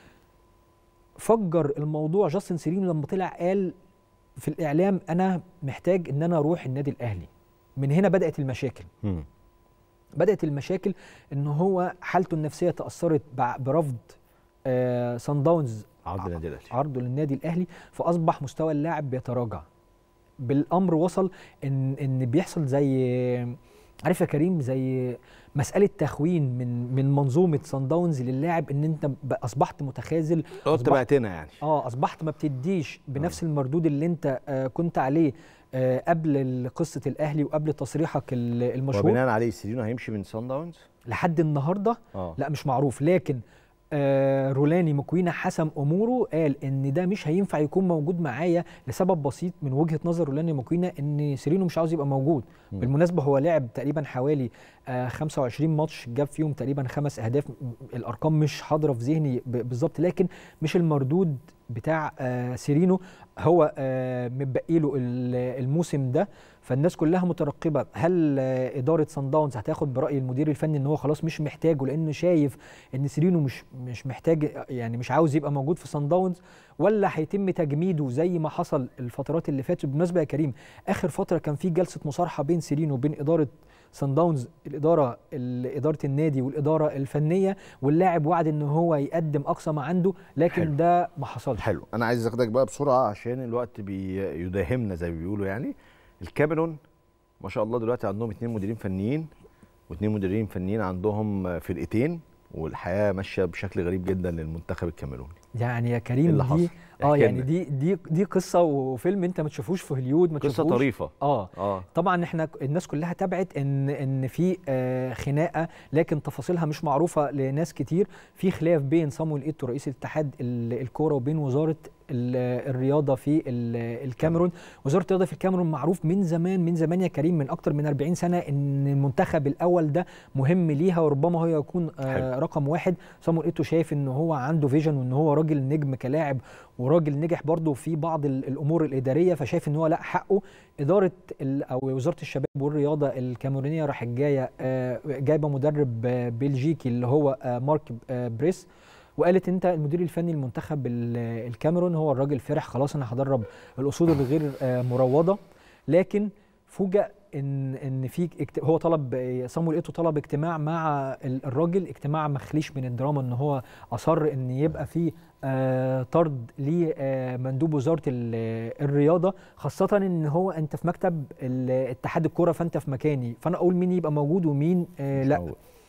فجر الموضوع جاستن سيرينو لما طلع قال في الاعلام انا محتاج ان انا اروح النادي الاهلي من هنا بدات المشاكل م. بدات المشاكل ان هو حالته النفسيه تاثرت برفض آه سان داونز عرض النادي الاهلي عرضه للنادي الاهلي فاصبح مستوى اللاعب بيتراجع بالامر وصل ان ان بيحصل زي عارف يا كريم زي مساله تخوين من من منظومه سان داونز للاعب ان انت اصبحت متخاذل انت بعتنا يعني اه اصبحت ما بتديش بنفس آه. المردود اللي انت آه كنت عليه آه قبل قصه الاهلي وقبل تصريحك المشهور وبناء عليه سيرينو هيمشي من سان داونز لحد النهارده آه. لا مش معروف لكن آه رولاني مكوينة حسم اموره قال ان ده مش هينفع يكون موجود معايا لسبب بسيط من وجهه نظر رولاني مكوينة ان سيرينو مش عاوز يبقى موجود م. بالمناسبه هو لعب تقريبا حوالي آه 25 ماتش جاب فيهم تقريبا خمس اهداف الارقام مش حاضره في ذهني بالظبط لكن مش المردود بتاع آه سيرينو هو آه متبقي له الموسم ده فالناس كلها مترقبه هل آه اداره سان داونز هتاخد براي المدير الفني ان هو خلاص مش محتاجه لانه شايف ان سيرينو مش مش محتاج يعني مش عاوز يبقى موجود في سان داونز ولا هيتم تجميده زي ما حصل الفترات اللي فاتت بالمناسبه يا كريم اخر فتره كان في جلسه مصارحه بين سيرينو وبين اداره سان داونز الاداره اداره النادي والاداره الفنيه واللاعب وعد ان هو يقدم اقصى ما عنده لكن حلو. ده ما حصلش حلو انا عايز اخدك بقى بسرعه عشان الوقت بيداهمنا زي ما بيقولوا يعني الكاميرون ما شاء الله دلوقتي عندهم اثنين مديرين فنيين واثنين مديرين فنيين عندهم فرقتين والحياه ماشيه بشكل غريب جدا للمنتخب الكاميروني يعني يا كريم دي اه يعني دي دي دي قصه وفيلم انت ما تشوفوش في هوليود ما قصه طريفه اه اه طبعا احنا الناس كلها تابعت ان ان في آه خناقه لكن تفاصيلها مش معروفه لناس كتير في خلاف بين صامويل ايتو رئيس الاتحاد الكوره وبين وزاره الرياضه في الكاميرون وزاره الرياضه في الكاميرون معروف من زمان من زمان يا كريم من اكتر من 40 سنه ان المنتخب الاول ده مهم ليها وربما هو يكون آه رقم واحد صامويل ايتو شايف ان هو عنده فيجن وان هو راجل نجم كلاعب وراجل نجح برضه في بعض الامور الاداريه فشايف ان هو لا حقه اداره او وزاره الشباب والرياضه الكاميرونيه راحت جايه جايبه مدرب بلجيكي اللي هو مارك بريس وقالت انت المدير الفني المنتخب الكاميرون هو الراجل فرح خلاص انا هدرب الاسود الغير مروضه لكن فوجئ ان ان في هو طلب صامويل ايتو طلب اجتماع مع الراجل اجتماع مخليش من الدراما ان هو اصر ان يبقى في آه طرد لمندوب وزاره الرياضه خاصه ان هو انت في مكتب اتحاد الكوره فانت في مكاني فانا اقول مين يبقى موجود ومين آه لا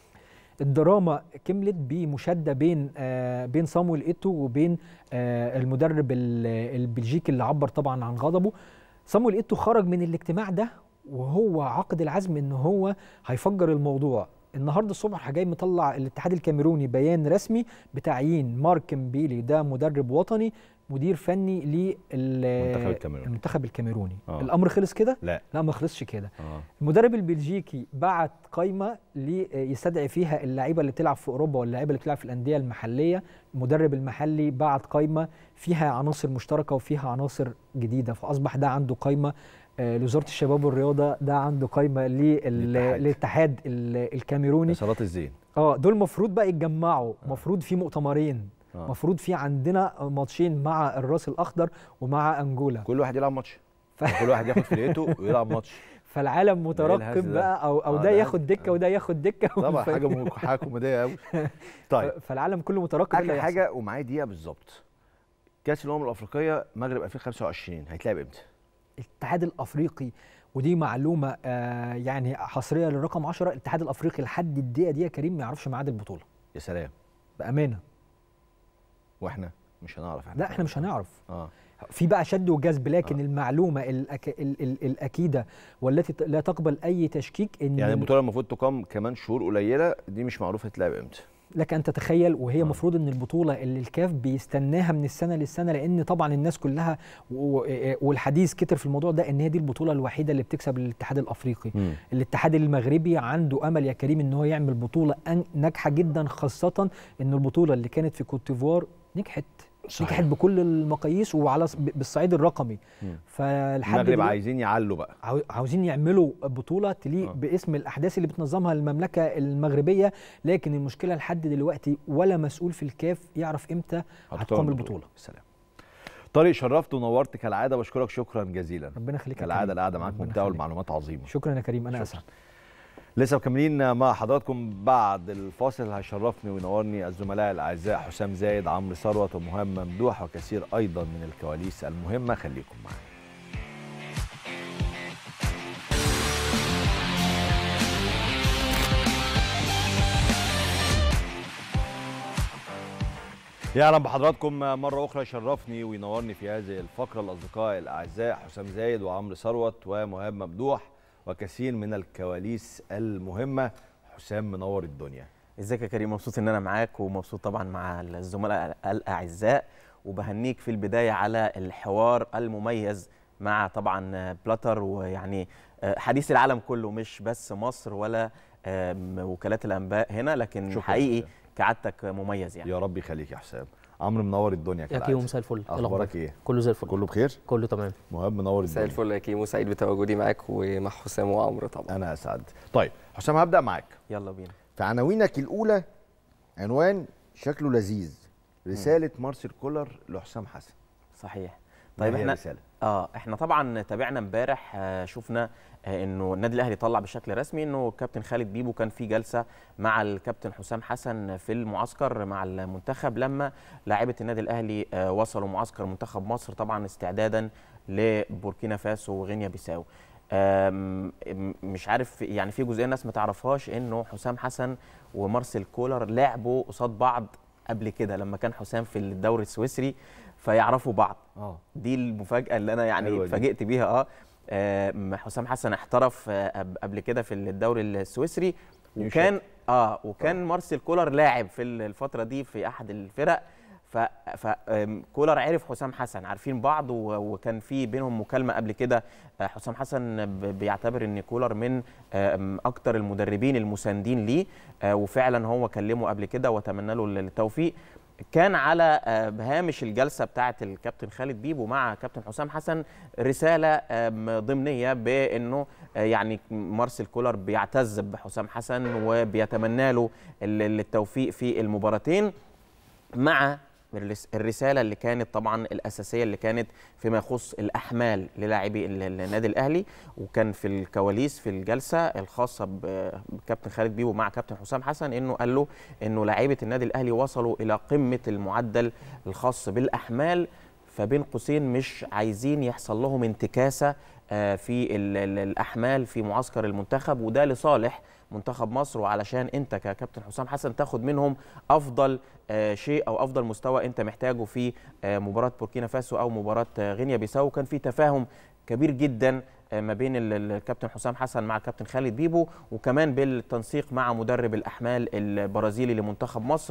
الدراما كملت بمشاده بين آه بين صامويل ايتو وبين آه المدرب البلجيكي اللي عبر طبعا عن غضبه صامويل ايتو خرج من الاجتماع ده وهو عقد العزم ان هو هيفجر الموضوع النهارده الصبح جاي مطلع الاتحاد الكاميروني بيان رسمي بتعيين مارك مبيلي ده مدرب وطني مدير فني للمنتخب الكاميروني المنتخب الكاميروني آه. الامر خلص كده لا لا ما خلصش كده آه. المدرب البلجيكي بعت قائمه يستدعي فيها اللعيبه اللي بتلعب في اوروبا واللعيبه اللي بتلعب في الانديه المحليه المدرب المحلي بعت قائمه فيها عناصر مشتركه وفيها عناصر جديده فاصبح ده عنده قائمه لوزاره الشباب والرياضه ده عنده قائمه للاتحاد الكاميروني صلاه الزين اه دول المفروض بقى يتجمعوا المفروض في مؤتمرين المفروض في عندنا ماتشين مع الراس الاخضر ومع انجولا كل واحد يلعب ماتش ف... كل واحد ياخد فرقته ويلعب ماتش فالعالم مترقب بقى او او آه ده ياخد دكه وده ياخد دكه طبعا حاجه حاجه كوميديه قوي طيب فالعالم كله مترقب اخر حاجه ومعايا دقيقه بالظبط كاس الامم الافريقيه مغرب 2025 هيتلعب امتى؟ الاتحاد الافريقي ودي معلومه آه يعني حصريه للرقم 10 الاتحاد الافريقي لحد الدقيقه دي يا كريم ما يعرفش ميعاد البطوله يا سلام بامانه واحنا مش هنعرف احنا لا احنا مش هنعرف اه في بقى شد وجذب لكن آه. المعلومه الأك... ال... ال... الاكيده والتي لا تقبل اي تشكيك ان يعني البطوله المفروض تقام كمان شهور قليله دي مش معروف هتلعب امتى لك ان تتخيل وهي المفروض آه. ان البطوله اللي الكاف بيستناها من السنه للسنه لان طبعا الناس كلها والحديث كتر في الموضوع ده ان هي دي البطوله الوحيده اللي بتكسب الاتحاد الافريقي م. الاتحاد المغربي عنده امل يا كريم ان هو يعمل بطوله ناجحه جدا خاصه ان البطوله اللي كانت في كوت ديفوار نجحت صحيح. نجحت بكل المقاييس وعلى بالصعيد الرقمي فالحد المغرب عايزين يعلوا بقى عاوزين يعملوا بطوله تليق آه. باسم الاحداث اللي بتنظمها المملكه المغربيه لكن المشكله لحد دلوقتي ولا مسؤول في الكاف يعرف امتى هتقام البطوله سلام طارق شرفت ونورت كالعاده بشكرك شكرا جزيلا ربنا يخليك كالعاده القعده معاك ممتعه والمعلومات عظيمه شكرا يا كريم انا اسعد لسه مكملين مع حضراتكم بعد الفاصل هيشرفني وينورني الزملاء الاعزاء حسام زايد عمرو ثروت ومهاب ممدوح وكثير ايضا من الكواليس المهمه خليكم معانا يعلم بحضراتكم مرة أخرى يشرفني وينورني في هذه الفقرة الأصدقاء الأعزاء حسام زايد وعمرو ثروت ومهاب ممدوح وكثير من الكواليس المهمه حسام منور الدنيا ازيك يا كريم مبسوط ان انا معاك ومبسوط طبعا مع الزملاء الاعزاء وبهنيك في البدايه على الحوار المميز مع طبعا بلاتر ويعني حديث العالم كله مش بس مصر ولا وكالات الانباء هنا لكن حقيقي كعادتك مميز يعني يا رب يخليك يا حسام عمرو منور الدنيا يا كالعادة كيمو مساء الفل إيه الأخبار؟ اخبارك ايه كله زي الفل كله بخير كله تمام مهاب منور مساء الدنيا الفل يا كيمو سعيد بتواجدي معاك ومع حسام وعمرو طبعا انا اسعد طيب حسام هبدا معاك يلا بينا في عناوينك الاولى عنوان شكله لذيذ رساله مارسيل كولر لحسام حسن صحيح طيب طيب هي احنا رساله اه احنا طبعا تابعنا امبارح آه، شفنا آه، انه النادي الاهلي طلع بشكل رسمي انه الكابتن خالد بيبو كان في جلسه مع الكابتن حسام حسن في المعسكر مع المنتخب لما لاعيبه النادي الاهلي آه، وصلوا معسكر منتخب مصر طبعا استعدادا لبوركينا فاسو وغينيا بيساو آم، م- مش عارف يعني في جزئيه الناس ما تعرفهاش انه حسام حسن ومارسيل كولر لعبوا قصاد بعض قبل كده لما كان حسام في الدوري السويسري فيعرفوا بعض اه دي المفاجاه اللي انا يعني حلوة دي. اتفاجئت بيها اه آم، حسام حسن احترف آه، قب- قبل كده في الدوري السويسري وكان اه وكان مارسيل كولر لاعب في الفتره دي في احد الفرق ف فكولر عرف حسام حسن عارفين بعض و- وكان في بينهم مكالمه قبل كده آه، حسام حسن ب- بيعتبر ان كولر من آم، اكتر المدربين المساندين ليه آه، وفعلا هو كلمه قبل كده وتمنى له التوفيق كان على آه، هامش الجلسه بتاعه الكابتن خالد بيبو مع كابتن حسام حسن رساله آم، ضمنيه بانه آه، يعني مارسيل كولر بيعتز بحسام حسن وبيتمنى له ال- التوفيق في المباراتين مع الرس- الرساله اللي كانت طبعا الاساسيه اللي كانت فيما يخص الاحمال للاعبي ال- ال- النادي الاهلي وكان في الكواليس في الجلسه الخاصه ب- بكابتن خالد بيبو مع كابتن حسام حسن انه قال له انه لاعيبه النادي الاهلي وصلوا الى قمه المعدل الخاص بالاحمال فبين قوسين مش عايزين يحصل لهم انتكاسه آه، في ال- ال- الاحمال في معسكر المنتخب وده لصالح منتخب مصر وعلشان انت ككابتن حسام حسن تاخد منهم افضل آه، شيء او افضل مستوى انت محتاجه في آه، مباراه بوركينا فاسو او مباراه آه، غينيا بيساو كان في تفاهم كبير جدا آه، ما بين ال- ال- الكابتن حسام حسن مع الكابتن خالد بيبو وكمان بالتنسيق مع مدرب الاحمال البرازيلي لمنتخب مصر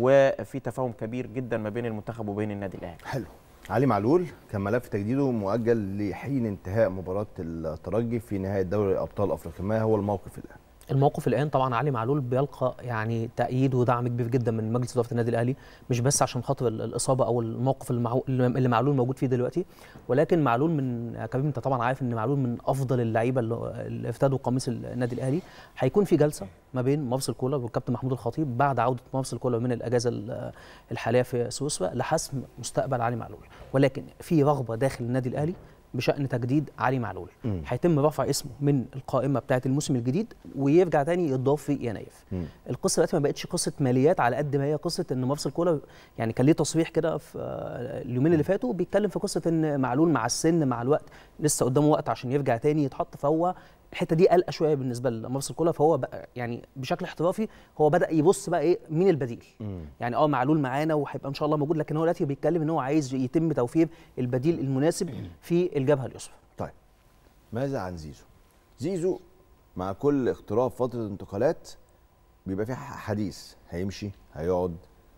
وفي تفاهم كبير جدا ما بين المنتخب وبين النادي الاهلي حلو علي معلول كان ملف تجديده مؤجل لحين انتهاء مباراه الترجي في نهايه دوري ابطال افريقيا ما هو الموقف الان الموقف الان طبعا علي معلول بيلقى يعني تأييد ودعم كبير جدا من مجلس اداره النادي الاهلي مش بس عشان خاطر ال- الاصابه او الموقف المعو... اللي معلول موجود فيه دلوقتي ولكن معلول من يا كريم انت طبعا عارف ان معلول من افضل اللعيبه اللي اللي افتدوا قميص النادي الاهلي هيكون في جلسه ما بين مارسيل كولر والكابتن محمود الخطيب بعد عوده مارسيل كولر من الاجازه ال- الحاليه في سويسرا لحسم مستقبل علي معلول ولكن في رغبه داخل النادي الاهلي بشان تجديد علي معلول مم. هيتم رفع اسمه من القائمه بتاعه الموسم الجديد ويرجع تاني يتضاف في يناير مم. القصه دلوقتي ما بقتش قصه ماليات على قد ما هي قصه ان مارسيل كولر يعني كان ليه تصريح كده في آه، اليومين اللي فاتوا بيتكلم في قصه ان معلول مع السن مع الوقت لسه قدامه وقت عشان يرجع تاني يتحط فهو الحته دي قلقه شويه بالنسبه لمارسيل كولر فهو بقى يعني بشكل احترافي هو بدا يبص بقى ايه مين البديل مم. يعني اه معلول معانا وهيبقى ان شاء الله موجود لكن هو دلوقتي بيتكلم ان هو عايز يتم توفير البديل المناسب في الجبهه اليسرى طيب ماذا عن زيزو زيزو مع كل اقتراب فتره انتقالات بيبقى في ح- حديث هيمشي هيقعد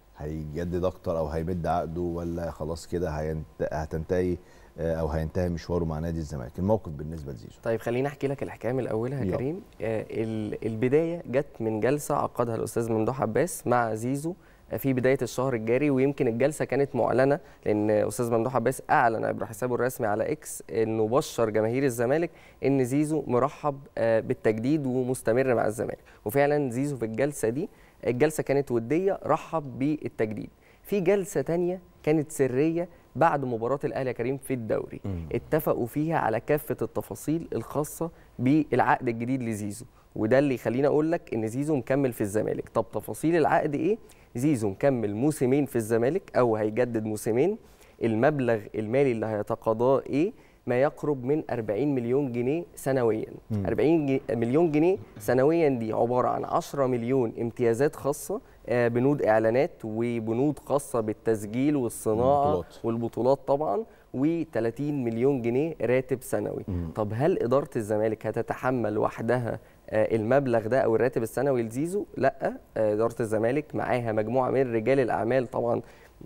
هيجدد اكتر او هيمد عقده ولا خلاص كده هينت... هتنتهي آه، او هينتهي مشواره مع نادي الزمالك الموقف بالنسبه لزيزو طيب خليني احكي لك الحكايه من اولها يا يلا. كريم آه ال- البدايه جت من جلسه عقدها الاستاذ ممدوح عباس مع زيزو آه، في بدايه الشهر الجاري ويمكن الجلسه كانت معلنه لان استاذ ممدوح عباس اعلن عبر حسابه الرسمي على اكس انه بشر جماهير الزمالك ان زيزو مرحب آه، بالتجديد ومستمر مع الزمالك وفعلا زيزو في الجلسه دي الجلسه كانت وديه رحب بالتجديد في جلسه تانية كانت سريه بعد مباراه الاهلي يا كريم في الدوري اتفقوا فيها على كافه التفاصيل الخاصه بالعقد الجديد لزيزو وده اللي يخليني اقول لك ان زيزو مكمل في الزمالك طب تفاصيل العقد ايه زيزو مكمل موسمين في الزمالك او هيجدد موسمين المبلغ المالي اللي هيتقاضاه ايه ما يقرب من 40 مليون جنيه سنويا 40 جي- مليون جنيه سنويا دي عباره عن 10 مليون امتيازات خاصه آه، بنود اعلانات وبنود خاصه بالتسجيل والصناعه والبطولات. والبطولات طبعا و30 مليون جنيه راتب سنوي طب هل اداره الزمالك هتتحمل وحدها آه، المبلغ ده او الراتب السنوي لزيزو لا آه، اداره الزمالك معاها مجموعه من رجال الاعمال طبعا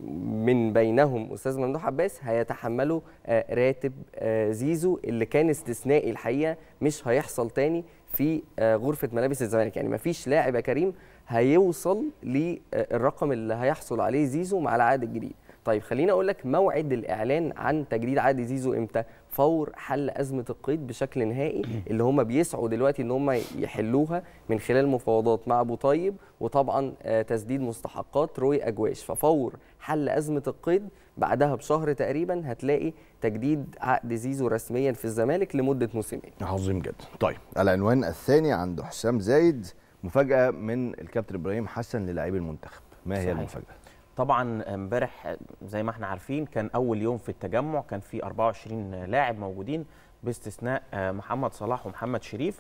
من بينهم استاذ ممدوح عباس هيتحملوا آه، راتب آه، زيزو اللي كان استثنائي الحقيقه مش هيحصل تاني في آه، غرفه ملابس الزمالك يعني مفيش لاعب يا كريم هيوصل للرقم اللي هيحصل عليه زيزو مع العقد الجديد طيب خليني اقول لك موعد الاعلان عن تجديد عقد زيزو امتى فور حل ازمه القيد بشكل نهائي اللي هم بيسعوا دلوقتي ان هم يحلوها من خلال مفاوضات مع ابو طيب وطبعا تسديد مستحقات روي اجواش ففور حل ازمه القيد بعدها بشهر تقريبا هتلاقي تجديد عقد زيزو رسميا في الزمالك لمده موسمين عظيم جدا طيب العنوان الثاني عند حسام زايد مفاجاه من الكابتن ابراهيم حسن للاعبي المنتخب ما هي صحيح. المفاجاه طبعا امبارح زي ما احنا عارفين كان اول يوم في التجمع كان في 24 لاعب موجودين باستثناء محمد صلاح ومحمد شريف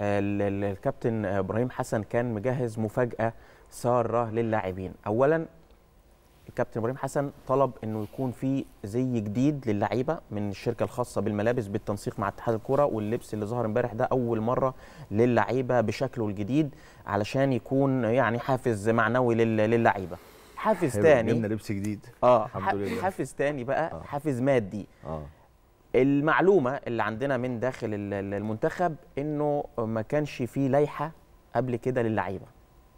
الكابتن ابراهيم حسن كان مجهز مفاجاه ساره للاعبين اولا الكابتن ابراهيم حسن طلب انه يكون في زي جديد للعيبه من الشركه الخاصه بالملابس بالتنسيق مع اتحاد الكوره واللبس اللي ظهر امبارح ده اول مره للعيبه بشكله الجديد علشان يكون يعني حافز معنوي للعيبه حافز تاني جبنا لبس جديد اه الحمد لله حافز تاني بقى آه. حافز مادي آه. المعلومه اللي عندنا من داخل المنتخب انه ما كانش فيه لائحه قبل كده للعيبه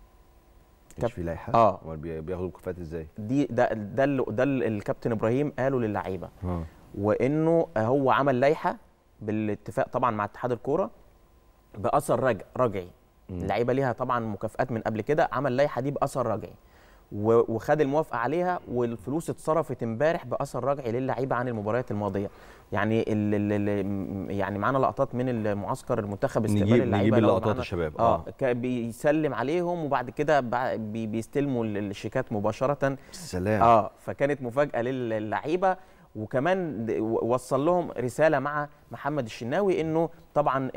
كانش في لائحه اه امال بياخدوا مكافآت ازاي دي ده ده اللي ده اللي الكابتن ابراهيم قاله للعيبه آه. وانه هو عمل لائحه بالاتفاق طبعا مع اتحاد الكوره باثر رجع رجعي اللعيبه ليها طبعا مكافآت من قبل كده عمل لائحه دي باثر رجعي وخد الموافقه عليها والفلوس اتصرفت امبارح باثر رجعي للعيبه عن المباريات الماضيه يعني ال ال يعني معانا لقطات من المعسكر المنتخب استقبال اللعيبه نجيب اللقطات الشباب اه, آه. بيسلم عليهم وبعد كده بي بيستلموا الشيكات مباشره سلام اه فكانت مفاجاه للعيبه وكمان وصل لهم رساله مع محمد الشناوي انه طبعا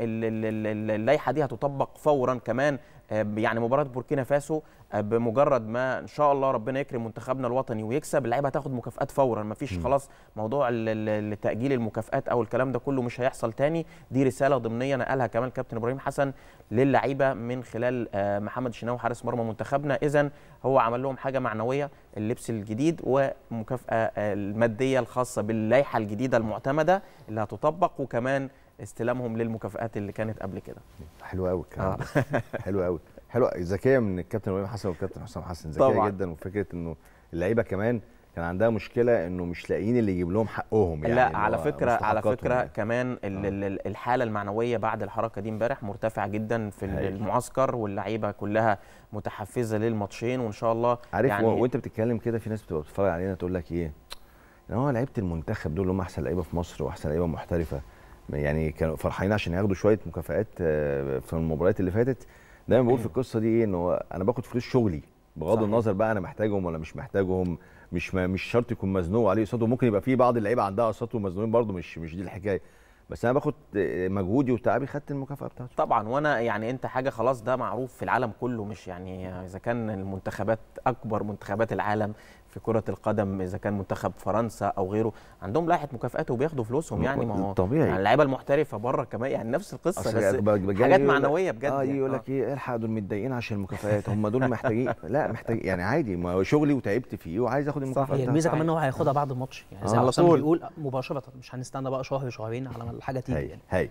اللائحه دي هتطبق فورا كمان يعني مباراه بوركينا فاسو بمجرد ما ان شاء الله ربنا يكرم منتخبنا الوطني ويكسب اللعيبه هتاخد مكافآت فورا ما فيش خلاص موضوع تاجيل المكافآت او الكلام ده كله مش هيحصل تاني دي رساله ضمنيه نقلها كمان كابتن ابراهيم حسن للعيبه من خلال محمد الشناوي حارس مرمى منتخبنا اذا هو عمل لهم حاجه معنويه اللبس الجديد ومكافاه الماديه الخاصه باللائحه الجديده المعتمده اللي هتطبق وكمان استلامهم للمكافآت اللي كانت قبل كده حلو قوي الكلام آه. حلو قوي حلو ذكيه من الكابتن ابراهيم حسن والكابتن حسام حسن ذكيه جدا وفكره انه اللعيبه كمان كان عندها مشكله انه مش لاقيين اللي يجيب لهم حقهم يعني لا على فكره على فكره يعني. كمان آه. الحاله المعنويه بعد الحركه دي امبارح مرتفعه جدا في هاي. المعسكر واللعيبه كلها متحفزه للماتشين وان شاء الله عارف يعني وانت بتتكلم كده في ناس بتبقى بتتفرج علينا تقول لك ايه ان هو لعيبه المنتخب دول هم احسن لعيبه في مصر واحسن لعيبه محترفه يعني كانوا فرحانين عشان ياخدوا شويه مكافآت في المباريات اللي فاتت دايما بقول في القصه دي ايه ان هو انا باخد فلوس شغلي بغض صحيح. النظر بقى انا محتاجهم ولا مش محتاجهم مش ما مش شرط يكون مزنوق عليه قسط وممكن يبقى في بعض اللعيبه عندها قسط ومزنوقين برضه مش مش دي الحكايه بس انا باخد مجهودي وتعبي خدت المكافاه بتاعته طبعا وانا يعني انت حاجه خلاص ده معروف في العالم كله مش يعني اذا كان المنتخبات اكبر منتخبات العالم في كره القدم اذا كان منتخب فرنسا او غيره عندهم لائحه مكافآت وبياخدوا فلوسهم يعني ما هو طبيعي يعني اللعيبه المحترفه بره كمان يعني نفس القصه بس حاجات معنويه بجد اه يعني يقول لك ايه الحق دول متضايقين عشان المكافآت هم دول محتاجين لا محتاج يعني عادي ما هو شغلي وتعبت فيه وعايز اخد المكافاه هي الميزه كمان ان هو هياخدها بعد الماتش يعني زي ما حسام بيقول مباشره مش هنستنى بقى شهر شهرين على ما الحاجه تيجي يعني هاي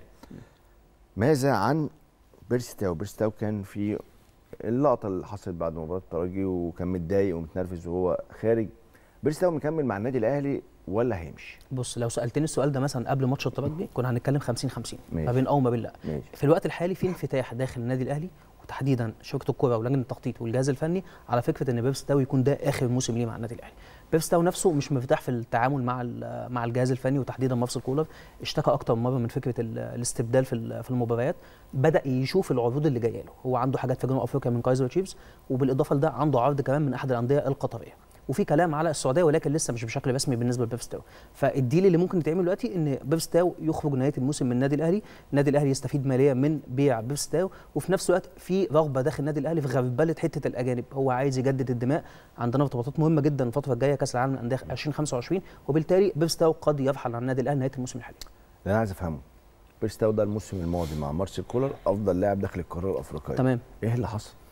ماذا عن بيرستاو بيرستاو كان في اللقطه اللي حصلت بعد مباراه الترجي وكان متضايق ومتنرفز وهو خارج بيرستاو مكمل مع النادي الاهلي ولا هيمشي؟ بص لو سالتني السؤال ده مثلا قبل ماتش الترجي كنا هنتكلم 50 50 ما بين او وما بين لا ماشي. في الوقت الحالي في انفتاح داخل النادي الاهلي وتحديدا شركه الكوره ولجنه التخطيط والجهاز الفني على فكره ان بيرستاو يكون ده اخر موسم ليه مع النادي الاهلي بيرستاو نفسه مش مرتاح في التعامل مع مع الجهاز الفني وتحديدا مارسيل كولر اشتكى اكتر من مره من فكره الاستبدال في في المباريات بدا يشوف العروض اللي جايه له هو عنده حاجات في جنوب افريقيا من كايزر تشيفز وبالاضافه لده عنده عرض كمان من احد الانديه القطريه وفي كلام على السعوديه ولكن لسه مش بشكل رسمي بالنسبه لبيبستاو فالديل اللي ممكن يتعمل دلوقتي ان بيبستاو يخرج نهايه الموسم من النادي الاهلي النادي الاهلي يستفيد ماليا من بيع بيبستاو وفي نفس الوقت في رغبه داخل النادي الاهلي في غربله حته الاجانب هو عايز يجدد الدماء عندنا ارتباطات مهمه جدا الفتره الجايه كاس العالم للانديه 2025 وبالتالي بيبستاو قد يرحل عن النادي الاهلي نهايه الموسم الحالي اللي انا عايز افهمه بيرستاو ده الموسم الماضي مع مارسيل كولر افضل لاعب داخل القاره الافريقيه تمام ايه اللي حصل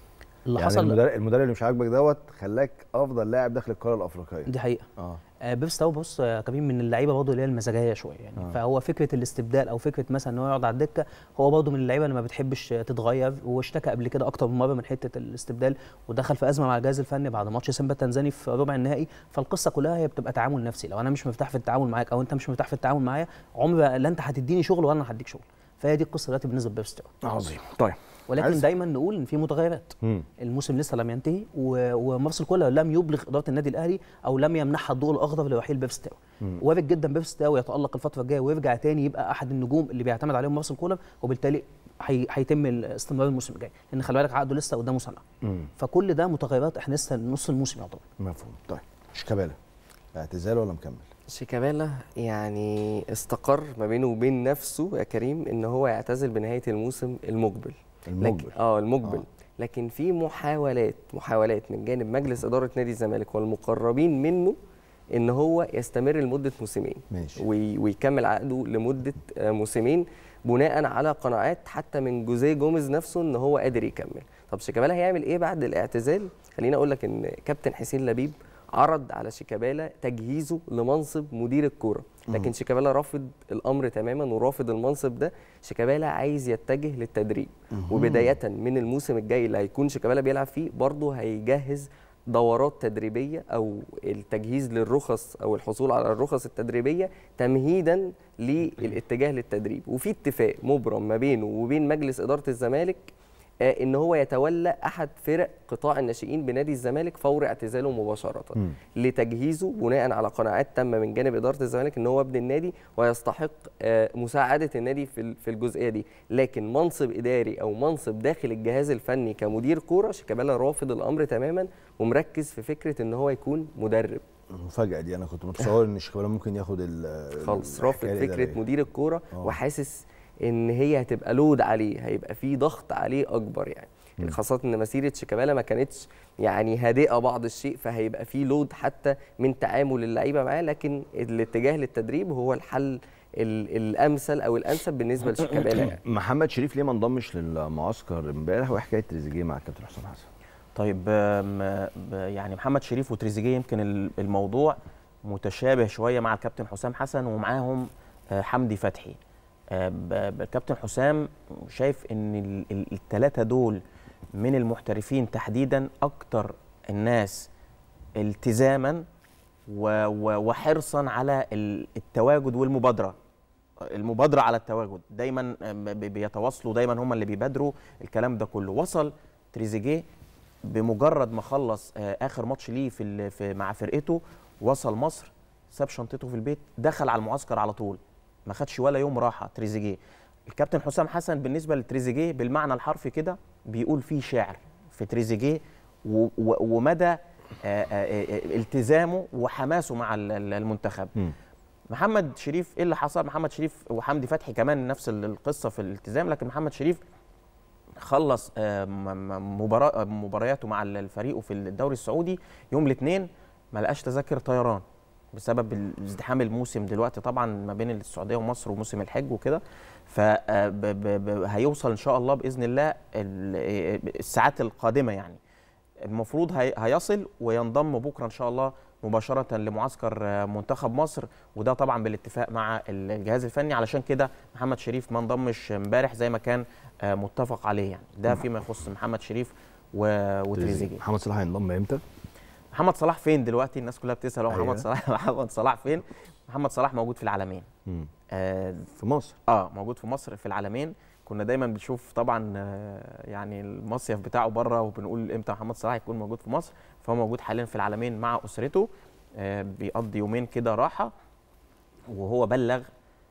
اللي يعني حصل المدرب, المدرب اللي مش عاجبك دوت خلاك افضل لاعب داخل القاره الافريقيه دي حقيقه اه آه، بيبس تاو بص يا كريم من اللعيبه برضه اللي هي المزاجيه شويه يعني آه. آه. فهو فكره الاستبدال او فكره مثلا ان هو يقعد على الدكه هو برضه من اللعيبه اللي ما بتحبش تتغير واشتكى قبل كده اكتر من مره من حته الاستبدال ودخل في ازمه مع الجهاز الفني بعد ماتش سيمبا التنزاني في ربع النهائي فالقصه كلها هي بتبقى تعامل نفسي لو انا مش مرتاح في التعامل معاك او انت مش مرتاح في التعامل معايا عمر لا انت هتديني شغل ولا انا هديك شغل فهي دي القصه دلوقتي بالنسبه لبيبس تاو عظيم طيب ولكن عايز- دايما نقول ان في متغيرات مم. الموسم لسه لم ينتهي و- ومارسيل كولر لم يبلغ اداره النادي الاهلي او لم يمنحها الضوء الاخضر لرحيل بيبس تاو وارد جدا بيبس تاو يتالق الفتره الجايه ويرجع تاني يبقى احد النجوم اللي بيعتمد عليهم مارسيل كولر وبالتالي هي- هيتم الاستمرار الموسم الجاي لان خلي بالك عقده لسه قدامه سنه مم. فكل ده متغيرات احنا لسه نص الموسم يعتبر مفهوم طيب شيكابالا اعتزال ولا مكمل شيكابالا يعني استقر ما بينه وبين نفسه يا كريم ان هو يعتزل بنهايه الموسم المقبل المقبل لكن اه المقبل آه. آه. لكن في محاولات محاولات من جانب مجلس اداره نادي الزمالك والمقربين منه ان هو يستمر لمده موسمين ماشي. وي ويكمل عقده لمده آه، موسمين بناء على قناعات حتى من جوزيه جوميز نفسه ان هو قادر يكمل طب شيكابالا هيعمل ايه بعد الاعتزال خليني اقول لك ان كابتن حسين لبيب عرض على شيكابالا تجهيزه لمنصب مدير الكوره لكن شيكابالا رافض الامر تماما ورافض المنصب ده شيكابالا عايز يتجه للتدريب وبدايه من الموسم الجاي اللي هيكون شيكابالا بيلعب فيه برضه هيجهز دورات تدريبيه او التجهيز للرخص او الحصول على الرخص التدريبيه تمهيدا للاتجاه للتدريب وفي اتفاق مبرم ما بينه وبين مجلس اداره الزمالك آه، ان هو يتولى احد فرق قطاع الناشئين بنادي الزمالك فور اعتزاله مباشره مم. لتجهيزه بناء على قناعات تامه من جانب اداره الزمالك ان هو ابن النادي ويستحق آه، مساعده النادي في ال- في الجزئيه دي لكن منصب اداري او منصب داخل الجهاز الفني كمدير كوره شيكابالا رافض الامر تماما ومركز في فكره ان هو يكون مدرب المفاجاه دي انا كنت متصور ان شيكابالا ممكن ياخد ال خالص رافض الحكاية فكره الإدارية. مدير الكوره آه. وحاسس ان هي هتبقى لود عليه هيبقى في ضغط عليه اكبر يعني مم. خاصة ان مسيرة شيكابالا ما كانتش يعني هادئة بعض الشيء فهيبقى في لود حتى من تعامل اللعيبة معاه لكن الاتجاه للتدريب هو الحل ال- الامثل او الانسب بالنسبة لشيكابالا يعني. محمد شريف ليه ما انضمش للمعسكر امبارح وحكايه تريزيجيه مع الكابتن حسام حسن طيب آم، ب- يعني محمد شريف وتريزيجيه يمكن ال- الموضوع متشابه شويه مع الكابتن حسام حسن ومعاهم آه، حمدي فتحي آه، ب- ب- الكابتن حسام شايف ان الثلاثه دول من المحترفين تحديدا اكتر الناس التزاما و- و- وحرصا على ال- التواجد والمبادره المبادره على التواجد دايما ب- ب- بيتواصلوا دايما هم اللي بيبادروا الكلام ده كله وصل تريزيجيه بمجرد ما خلص آه، اخر ماتش ليه في, ال- في مع فرقته وصل مصر ساب شنطته في البيت دخل على المعسكر على طول ما خدش ولا يوم راحه تريزيجيه الكابتن حسام حسن بالنسبه لتريزيجيه بالمعنى الحرفي كده بيقول فيه شعر في تريزيجيه و- و- ومدى آه، آه، آه، التزامه وحماسه مع ال- ال- المنتخب مم. محمد شريف ايه اللي حصل محمد شريف وحمدي فتحي كمان نفس ال- القصه في الالتزام لكن محمد شريف خلص آه، م- م- مباراة مبارياته مع الفريق في الدوري السعودي يوم الاثنين ما لقاش تذاكر طيران بسبب ازدحام الموسم دلوقتي طبعا ما بين السعوديه ومصر وموسم الحج وكده فهيوصل ان شاء الله باذن الله ال- الساعات القادمه يعني المفروض هي- هيصل وينضم بكره ان شاء الله مباشره لمعسكر آه، منتخب مصر وده طبعا بالاتفاق مع الجهاز الفني علشان كده محمد شريف ما انضمش امبارح زي ما كان آه، متفق عليه يعني ده فيما يخص محمد شريف و- وتريزيجيه محمد صلاح هينضم امتى؟ محمد صلاح فين دلوقتي الناس كلها بتسال هو أيوة. محمد صلاح محمد صلاح فين محمد صلاح موجود في العالمين مم. آه في مصر اه موجود في مصر في العالمين كنا دايما بنشوف طبعا آه، يعني المصيف بتاعه بره وبنقول امتى محمد صلاح يكون موجود في مصر فهو موجود حاليا في العالمين مع اسرته آه، بيقضي يومين كده راحه وهو بلغ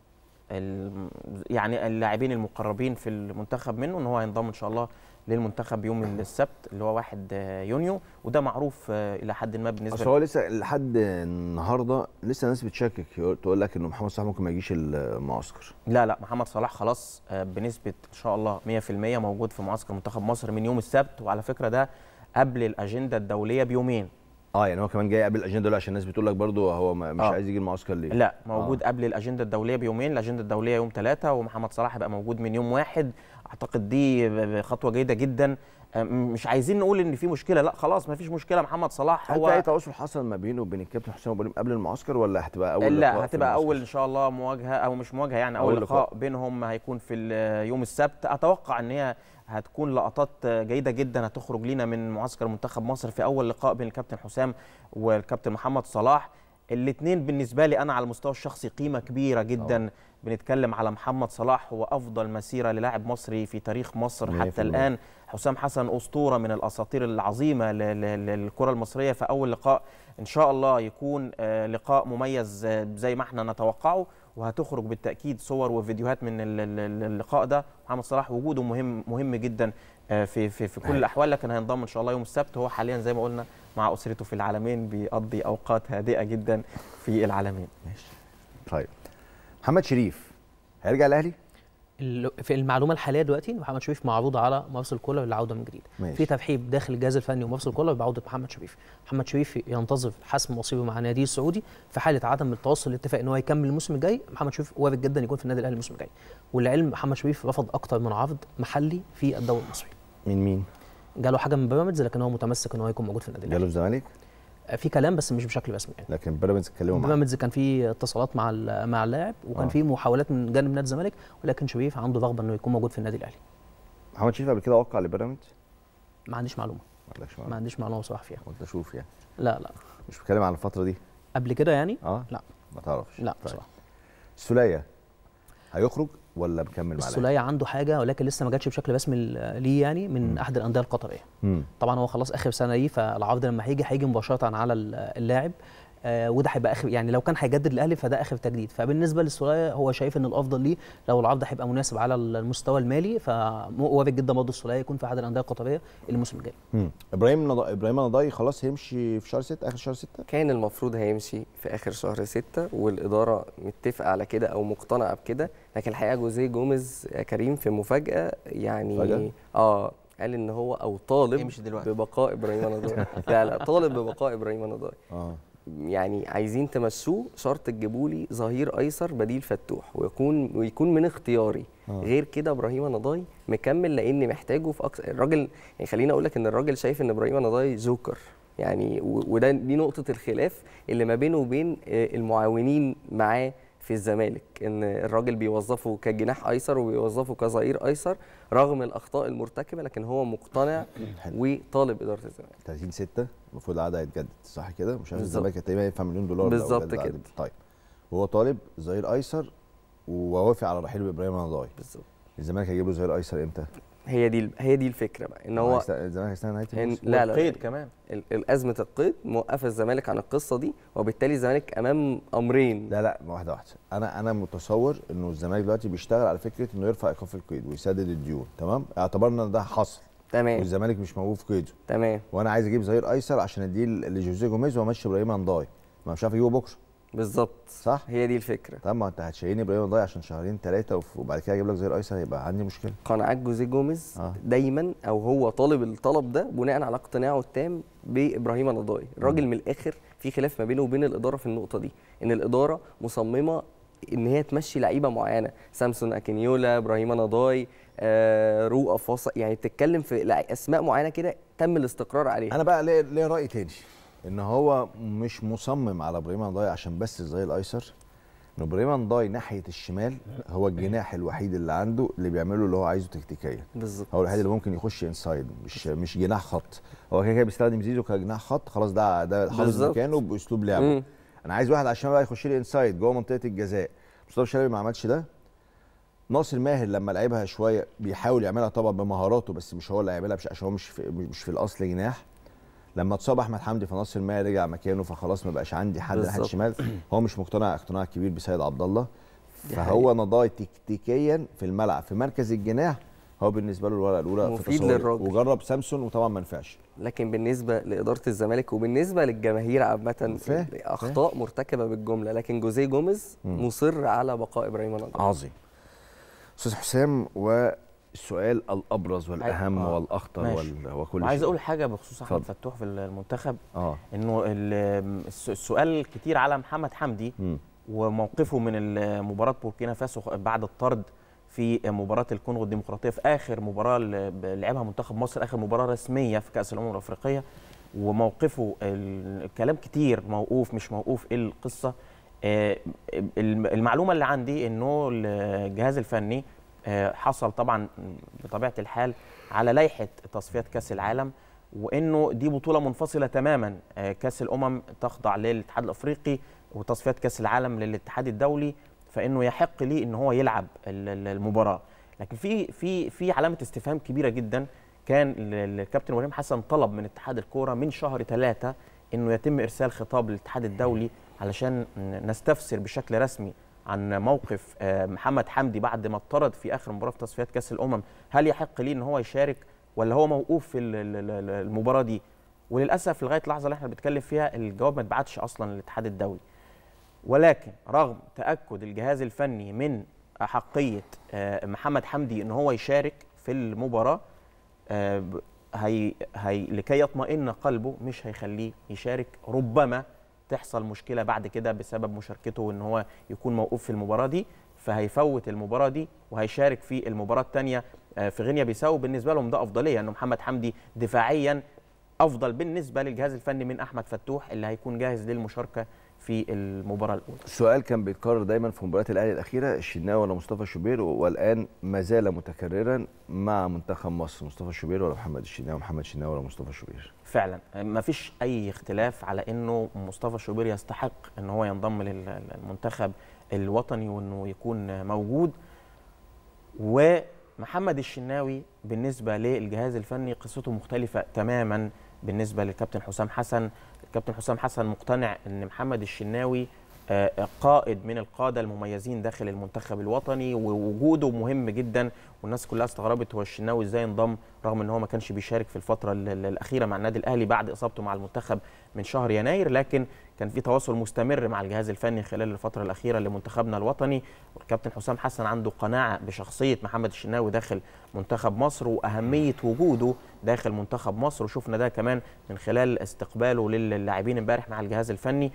ال- يعني اللاعبين المقربين في المنتخب منه ان هو هينضم ان شاء الله للمنتخب يوم السبت اللي هو 1 يونيو وده معروف آه، الى حد ما بالنسبه اصل هو لسه لحد النهارده لسه ناس بتشكك يقول- تقول لك انه محمد صلاح ممكن ما يجيش المعسكر لا لا محمد صلاح خلاص آه، بنسبة إن شاء الله 100% موجود في معسكر منتخب مصر من يوم السبت وعلى فكرة ده قبل الأجندة الدولية بيومين اه يعني هو كمان جاي قبل الاجنده دول عشان الناس بتقول لك برضه هو ما- مش آه. عايز يجي المعسكر ليه لا موجود قبل الأجندة الدولية بيومين الأجندة الدولية يوم ثلاثة ومحمد صلاح هيبقى موجود من يوم واحد أعتقد دي ب- ب- خطوة جيدة جدا مش عايزين نقول ان في مشكله لا خلاص ما فيش مشكله محمد صلاح هل هو اي تواصل حصل ما بينه وبين الكابتن حسام ابو قبل المعسكر ولا هتبقى اول لا هتبقى اول ان شاء الله مواجهه او مش مواجهه يعني اول, أول لقاء, لقاء بينهم هيكون في يوم السبت اتوقع ان هي هتكون لقطات جيده جدا هتخرج لينا من معسكر منتخب مصر في اول لقاء بين الكابتن حسام والكابتن محمد صلاح الاثنين بالنسبه لي انا على المستوى الشخصي قيمه كبيره جدا أوه. بنتكلم على محمد صلاح هو افضل مسيره للاعب مصري في تاريخ مصر حتى الان حسام حسن اسطوره من الاساطير العظيمه للكره المصريه فاول لقاء ان شاء الله يكون لقاء مميز زي ما احنا نتوقعه وهتخرج بالتاكيد صور وفيديوهات من اللقاء ده محمد صلاح وجوده مهم مهم جدا في في في كل الاحوال لكن هينضم ان شاء الله يوم السبت هو حاليا زي ما قلنا مع اسرته في العالمين بيقضي اوقات هادئه جدا في العالمين ماشي طيب محمد شريف هيرجع الاهلي في المعلومه الحاليه دلوقتي محمد شريف معروض على مفصل كولر للعوده من جديد ماشي. في ترحيب داخل الجهاز الفني ومفصل كولر بعوده محمد شريف محمد شريف ينتظر حسم مصيره مع النادي السعودي في حاله عدم التوصل لاتفاق ان هو يكمل الموسم الجاي محمد شريف وارد جدا يكون في النادي الاهلي الموسم الجاي والعلم محمد شريف رفض اكتر من عرض محلي في الدوري المصري من مين جاله حاجه من بيراميدز لكن هو متمسك ان هو يكون موجود في النادي الاهلي جاله الزمالك في كلام بس مش بشكل رسمي يعني لكن بيراميدز اتكلموا معاه بيراميدز كان في اتصالات مع مع اللاعب وكان آه. في محاولات من جانب نادي الزمالك ولكن شريف عنده رغبه انه يكون موجود في النادي الاهلي محمد شريف قبل كده وقع لبيراميدز ما عنديش معلومه ما عندكش معلومه ما عنديش معلومه بصراحه فيها قلت اشوف يعني لا لا مش بتكلم عن الفتره دي قبل كده يعني اه لا ما تعرفش لا بصراحه طيب. السوليه هيخرج ولا مكمل مع السوليه عنده حاجه ولكن لسه ما جاتش بشكل رسمي ليه يعني من م. احد الانديه القطريه م. طبعا هو خلاص اخر سنه ليه فالعرض لما هيجي هيجي مباشره على اللاعب آه وده هيبقى اخر يعني لو كان هيجدد الاهلي فده اخر تجديد فبالنسبه للسوليه هو شايف ان الافضل ليه لو العرض هيبقى مناسب على المستوى المالي فوارد جدا برضه السوليه يكون في احد الانديه القطريه الموسم الجاي. ابراهيم نض... ابراهيم نضاي خلاص هيمشي في شهر 6 اخر شهر 6 كان المفروض هيمشي في اخر شهر 6 والاداره متفقه على كده او مقتنعه بكده لكن الحقيقه جوزيه جوميز يا كريم في مفاجاه يعني فجأة؟ اه قال ان هو او طالب يمشي دلوقتي. ببقاء ابراهيم نضاي لا لا طالب ببقاء ابراهيم نضاي اه يعني عايزين تمشوه شرط تجيبوا لي ظهير ايسر بديل فتوح ويكون ويكون من اختياري آه. غير كده ابراهيم نضاي مكمل لاني محتاجه في اكثر الراجل يعني خليني اقول لك ان الراجل شايف ان ابراهيم نضاي جوكر يعني و- وده دي نقطه الخلاف اللي ما بينه وبين آه، المعاونين معاه في الزمالك ان الراجل بيوظفه كجناح ايسر وبيوظفه كظهير ايسر رغم الاخطاء المرتكبه لكن هو مقتنع حلو. وطالب اداره الزمالك 30 6 المفروض العقد هيتجدد صح كده مش عارف بالظبط. الزمالك تقريبا يدفع مليون دولار لو بالظبط جدد العقد. كده. طيب وهو طالب ظهير ايسر ووافق على رحيل ابراهيم نضاي بالظبط الزمالك هيجيب له ظهير ايسر امتى؟ هي دي هي دي الفكره بقى ان هو هيست- الزمالك هيستنى نهايه إن- الموسم لا لا والقيد كمان ال- الازمه القيد موقفه الزمالك عن القصه دي وبالتالي الزمالك امام امرين لا لا واحده واحده انا انا متصور انه الزمالك دلوقتي بيشتغل على فكره انه يرفع ايقاف القيد ويسدد الديون تمام اعتبرنا ان ده حصل تمام والزمالك مش موجود في قيده تمام وانا عايز اجيب ظهير ايسر عشان اديه لجوزيه جوميز وامشي ابراهيم نضاي ما مش عارف اجيبه بكره بالظبط صح؟ هي دي الفكره طب ما انت هتشيلني ابراهيم نضاي عشان شهرين ثلاثه وبعد كده اجيب لك ظهير ايسر هيبقى عندي مشكله قناعات جوزيه جوميز آه. دايما او هو طالب الطلب ده بناء على اقتناعه التام بابراهيم نضاي الراجل من الاخر في خلاف ما بينه وبين الاداره في النقطه دي ان الاداره مصممه ان هي تمشي لعيبه معينه سامسون اكينيولا ابراهيم نضاي آه رؤى فاصل يعني بتتكلم في لع- اسماء معينه كده تم الاستقرار عليها انا بقى ليه ليه راي تاني ان هو مش مصمم على ابراهيم نضاي عشان بس الظهير الايسر ان ابراهيم نضاي ناحيه الشمال هو الجناح الوحيد اللي عنده اللي بيعمله اللي هو عايزه تكتيكيا بالظبط هو الوحيد اللي ممكن يخش انسايد مش مش جناح خط هو كده كده بيستخدم زيزو كجناح خط خلاص ده ده حافظ بالظبط. مكانه باسلوب لعبه مم. انا عايز واحد عشان بقى يخش لي انسايد جوه منطقه الجزاء مصطفى شلبي ما عملش ده ناصر ماهر لما لعبها شويه بيحاول يعملها طبعا بمهاراته بس مش هو اللي هيعملها بش- عشان هو مش في مش في الاصل جناح لما اتصاب احمد حمدي فناصر ماهر رجع مكانه فخلاص ما بقاش عندي حد ناحيه بالظبط. الشمال هو مش مقتنع اقتناع كبير بسيد عبد الله دي فهو نضاي تكتيكيا في الملعب في مركز الجناح هو بالنسبه له الورقه الاولى في مفيد تصوري. للراجل. وجرب سامسون وطبعا ما نفعش لكن بالنسبه لاداره الزمالك وبالنسبه للجماهير عامه فاهم، اخطاء مرتكبه بالجمله لكن جوزيه جوميز مصر على بقاء ابراهيم نضاي عظيم استاذ حسام والسؤال الابرز والاهم آه، والاخطر ماشي. وال- وكل وعايز شيء اقول حاجه بخصوص احمد اتفضل. فتوح في المنتخب اه انه ال- الس- السؤال كتير على محمد حمدي مم. وموقفه من ال- مباراه بوركينا فاسو بعد الطرد في مباراه الكونغو الديمقراطيه في اخر مباراه لعبها منتخب مصر اخر مباراه رسميه في كاس الامم الافريقيه وموقفه الكلام كتير موقوف مش موقوف ايه القصه المعلومه اللي عندي انه الجهاز الفني حصل طبعا بطبيعه الحال على لائحه تصفيات كاس العالم وانه دي بطوله منفصله تماما كاس الامم تخضع للاتحاد الافريقي وتصفيات كاس العالم للاتحاد الدولي فانه يحق ليه ان هو يلعب المباراه لكن في في في علامه استفهام كبيره جدا كان الكابتن ابراهيم حسن طلب من اتحاد الكوره من شهر ثلاثة انه يتم ارسال خطاب للاتحاد الدولي علشان نستفسر بشكل رسمي عن موقف محمد حمدي بعد ما اطرد في اخر مباراه في تصفيات كاس الامم هل يحق ليه ان هو يشارك ولا هو موقوف في المباراه دي وللاسف لغايه اللحظه اللي احنا بنتكلم فيها الجواب ما اتبعتش اصلا للاتحاد الدولي ولكن رغم تاكد الجهاز الفني من احقيه محمد حمدي ان هو يشارك في المباراه هي هي لكي يطمئن قلبه مش هيخليه يشارك ربما تحصل مشكله بعد كده بسبب مشاركته ان هو يكون موقوف في المباراه دي فهيفوت المباراه دي وهيشارك في المباراه الثانيه في غينيا بيساو بالنسبه لهم ده افضليه انه محمد حمدي دفاعيا افضل بالنسبه للجهاز الفني من احمد فتوح اللي هيكون جاهز للمشاركه في المباراه الاولى. السؤال كان بيتكرر دايما في مباريات الاهلي الاخيره الشناوي ولا مصطفى شوبير والان ما زال متكررا مع منتخب مصر مصطفى شوبير ولا محمد الشناوي محمد الشناوي ولا مصطفى شوبير. فعلا ما فيش اي اختلاف على انه مصطفى شوبير يستحق ان هو ينضم للمنتخب الوطني وانه يكون موجود ومحمد الشناوي بالنسبه للجهاز الفني قصته مختلفه تماما بالنسبه للكابتن حسام حسن الكابتن حسام حسن مقتنع ان محمد الشناوي قائد من القاده المميزين داخل المنتخب الوطني ووجوده مهم جدا والناس كلها استغربت هو الشناوي ازاي انضم رغم ان هو ما كانش بيشارك في الفتره الاخيره مع النادي الاهلي بعد اصابته مع المنتخب من شهر يناير لكن كان في تواصل مستمر مع الجهاز الفني خلال الفتره الاخيره لمنتخبنا الوطني والكابتن حسام حسن عنده قناعه بشخصيه محمد الشناوي داخل منتخب مصر واهميه وجوده داخل منتخب مصر وشفنا ده كمان من خلال استقباله للاعبين امبارح مع الجهاز الفني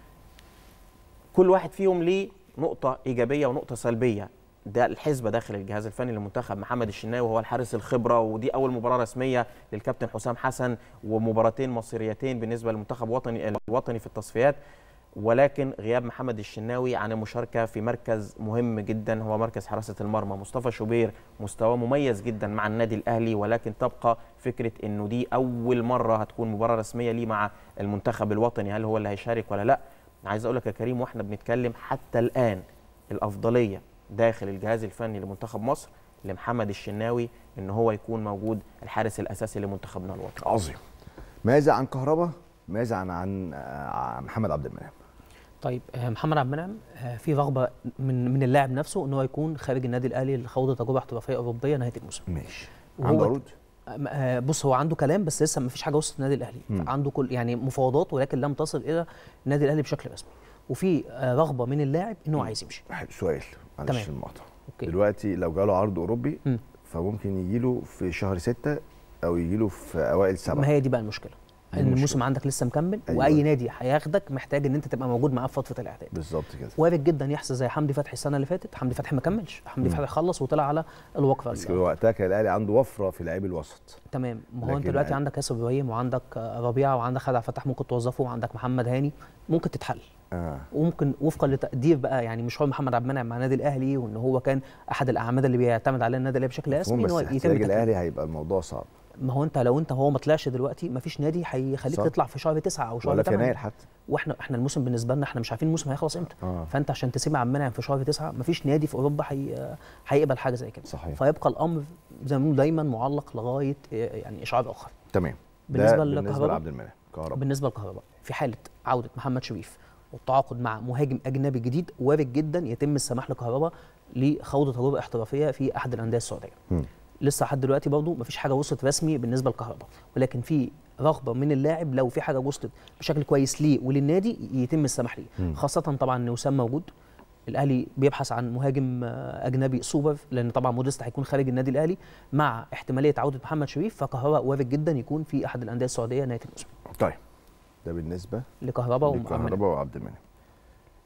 كل واحد فيهم ليه نقطة إيجابية ونقطة سلبية ده الحسبة داخل الجهاز الفني للمنتخب محمد الشناوي هو الحارس الخبرة ودي أول مباراة رسمية للكابتن حسام حسن ومباراتين مصيريتين بالنسبة للمنتخب الوطني الوطني في التصفيات ولكن غياب محمد الشناوي عن المشاركة في مركز مهم جدا هو مركز حراسة المرمى مصطفى شوبير مستواه مميز جدا مع النادي الأهلي ولكن تبقى فكرة أنه دي أول مرة هتكون مباراة رسمية ليه مع المنتخب الوطني هل هو اللي هيشارك ولا لأ عايز اقول لك يا كريم واحنا بنتكلم حتى الان الافضليه داخل الجهاز الفني لمنتخب مصر لمحمد الشناوي ان هو يكون موجود الحارس الاساسي لمنتخبنا الوطني. عظيم. ماذا عن كهربا؟ ماذا عن عن محمد عبد المنعم؟ طيب محمد عبد المنعم في رغبه من من اللاعب نفسه ان هو يكون خارج النادي الاهلي لخوض تجربه احترافيه اوروبيه نهايه الموسم. ماشي. عنده عروض؟ بص هو عنده كلام بس لسه ما فيش حاجه وصلت النادي الاهلي م. عنده كل يعني مفاوضات ولكن لم تصل الى النادي الاهلي بشكل رسمي وفي رغبه من اللاعب ان هو عايز يمشي سؤال معلش المقاطعه دلوقتي لو جاله عرض اوروبي م. فممكن يجي له في شهر ستة او يجي له في اوائل سبعة ما هي دي بقى المشكله ان الموسم عندك لسه مكمل أيوة. واي نادي هياخدك محتاج ان انت تبقى موجود معاه في فتره الاعداد بالظبط كده وارد جدا يحصل زي حمدي فتحي السنه اللي فاتت حمدي فتحي ما كملش حمدي فتحي خلص وطلع على الوقفه بس وقتها كان الاهلي عنده وفره في لعيب الوسط تمام ما هو انت دلوقتي عندك ياسر ابراهيم وعندك ربيعه وعندك خالد فتح ممكن توظفه وعندك محمد هاني ممكن تتحل آه. وممكن وفقا لتقدير بقى يعني مش هو محمد عبد المنعم مع النادي الاهلي وان هو كان احد الاعمده اللي بيعتمد عليها النادي الاهلي بشكل رسمي ان هو يتم الاهلي هيبقى الموضوع صعب ما هو انت لو انت هو ما طلعش دلوقتي ما فيش نادي هيخليك تطلع في شهر تسعة او شهر ولا في يناير حتى واحنا احنا الموسم بالنسبه لنا احنا مش عارفين الموسم هيخلص امتى آه. فانت عشان تسيب عبد المنعم في شهر تسعة ما فيش نادي في اوروبا حي... هيقبل حاجه زي كده صحيح فيبقى الامر زي ما بنقول دايما معلق لغايه يعني اشعار اخر تمام بالنسبه بالنسبه لعبد المنعم كهرباء بالنسبه لكهرباء في حاله عوده محمد شريف والتعاقد مع مهاجم اجنبي جديد وارد جدا يتم السماح لكهرباء لخوض تجربه احترافيه في احد الانديه السعوديه م. لسه لحد دلوقتي برضه مفيش حاجه وصلت رسمي بالنسبه لكهرباء ولكن في رغبه من اللاعب لو في حاجه وصلت بشكل كويس ليه وللنادي يتم السماح ليه خاصه طبعا ان وسام موجود الاهلي بيبحث عن مهاجم اجنبي سوبر لان طبعا موديست هيكون خارج النادي الاهلي مع احتماليه عوده محمد شريف فكهرباء وارد جدا يكون في احد الانديه السعوديه نهايه الموسم طيب ده بالنسبه لكهرباء لكهرباء وعبد المنعم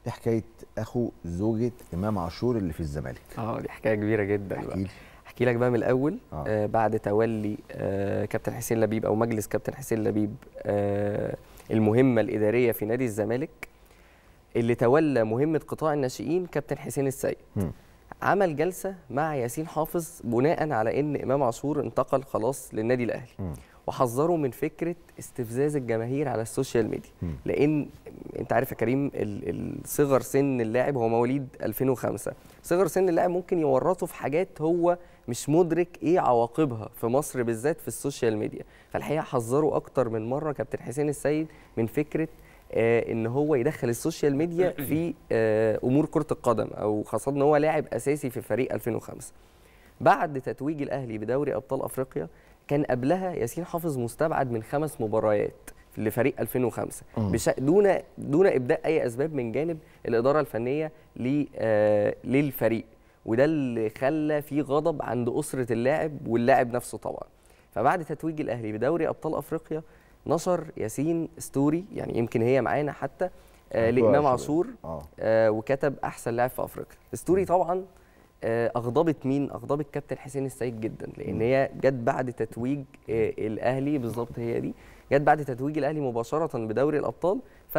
ايه حكايه اخو زوجة امام عاشور اللي في الزمالك اه دي حكايه كبيره جدا احكي بقى لي احكي لك بقى من الاول آه. آه بعد تولي آه كابتن حسين لبيب او مجلس كابتن حسين لبيب آه المهمه الاداريه في نادي الزمالك اللي تولى مهمه قطاع الناشئين كابتن حسين السيد مم. عمل جلسه مع ياسين حافظ بناء على ان امام عاشور انتقل خلاص للنادي الاهلي مم. وحذروا من فكره استفزاز الجماهير على السوشيال ميديا مم. لان انت عارف يا كريم ال- ال- صغر سن اللاعب هو مواليد 2005 صغر سن اللاعب ممكن يورطه في حاجات هو مش مدرك ايه عواقبها في مصر بالذات في السوشيال ميديا فالحقيقه حذروا اكتر من مره كابتن حسين السيد من فكره آه ان هو يدخل السوشيال ميديا في آه امور كره القدم او خاصه ان هو لاعب اساسي في فريق 2005 بعد تتويج الاهلي بدوري ابطال افريقيا كان قبلها ياسين حافظ مستبعد من خمس مباريات لفريق 2005 مم. بش... دون دون ابداء اي اسباب من جانب الاداره الفنيه ل... آه... للفريق وده اللي خلى في غضب عند اسره اللاعب واللاعب نفسه طبعا فبعد تتويج الاهلي بدوري ابطال افريقيا نشر ياسين ستوري يعني يمكن هي معانا حتى آه عندها لامام شباب. عاشور اه آه وكتب احسن لاعب في افريقيا ستوري طبعا آه اغضبت مين اغضبت كابتن حسين السيد جدا لان هي جت بعد تتويج آه الاهلي بالظبط هي دي جت بعد تتويج الاهلي مباشره بدوري الابطال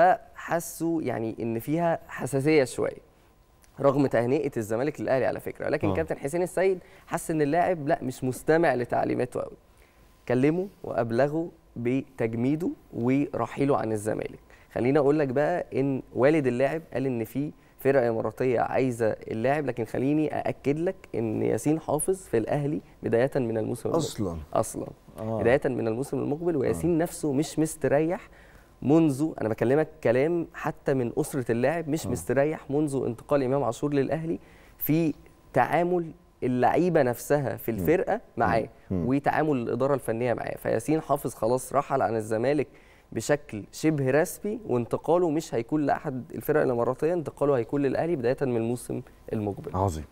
فحسوا يعني ان فيها حساسيه شويه رغم تهنئه الزمالك للاهلي على فكره لكن آه. آه. كابتن حسين السيد حس ان اللاعب لا مش مستمع لتعليماته قوي كلمه وابلغه بتجميده ورحيله عن الزمالك خليني اقول لك بقى ان والد اللاعب قال ان في فرقه اماراتيه عايزه اللاعب لكن خليني ااكد لك ان ياسين حافظ في الاهلي بدايه من الموسم المقبل. اصلا اصلا آه. بدايه من الموسم المقبل وياسين نفسه مش مستريح منذ انا بكلمك كلام حتى من اسره اللاعب مش آه. مستريح منذ انتقال امام عاشور للاهلي في تعامل اللعيبه نفسها في الفرقه معاه مم. وتعامل الاداره الفنيه معاه فياسين حافظ خلاص رحل عن الزمالك بشكل شبه رسمي وانتقاله مش هيكون لاحد الفرق الاماراتيه انتقاله هيكون للاهلي بدايه من الموسم المقبل عظيم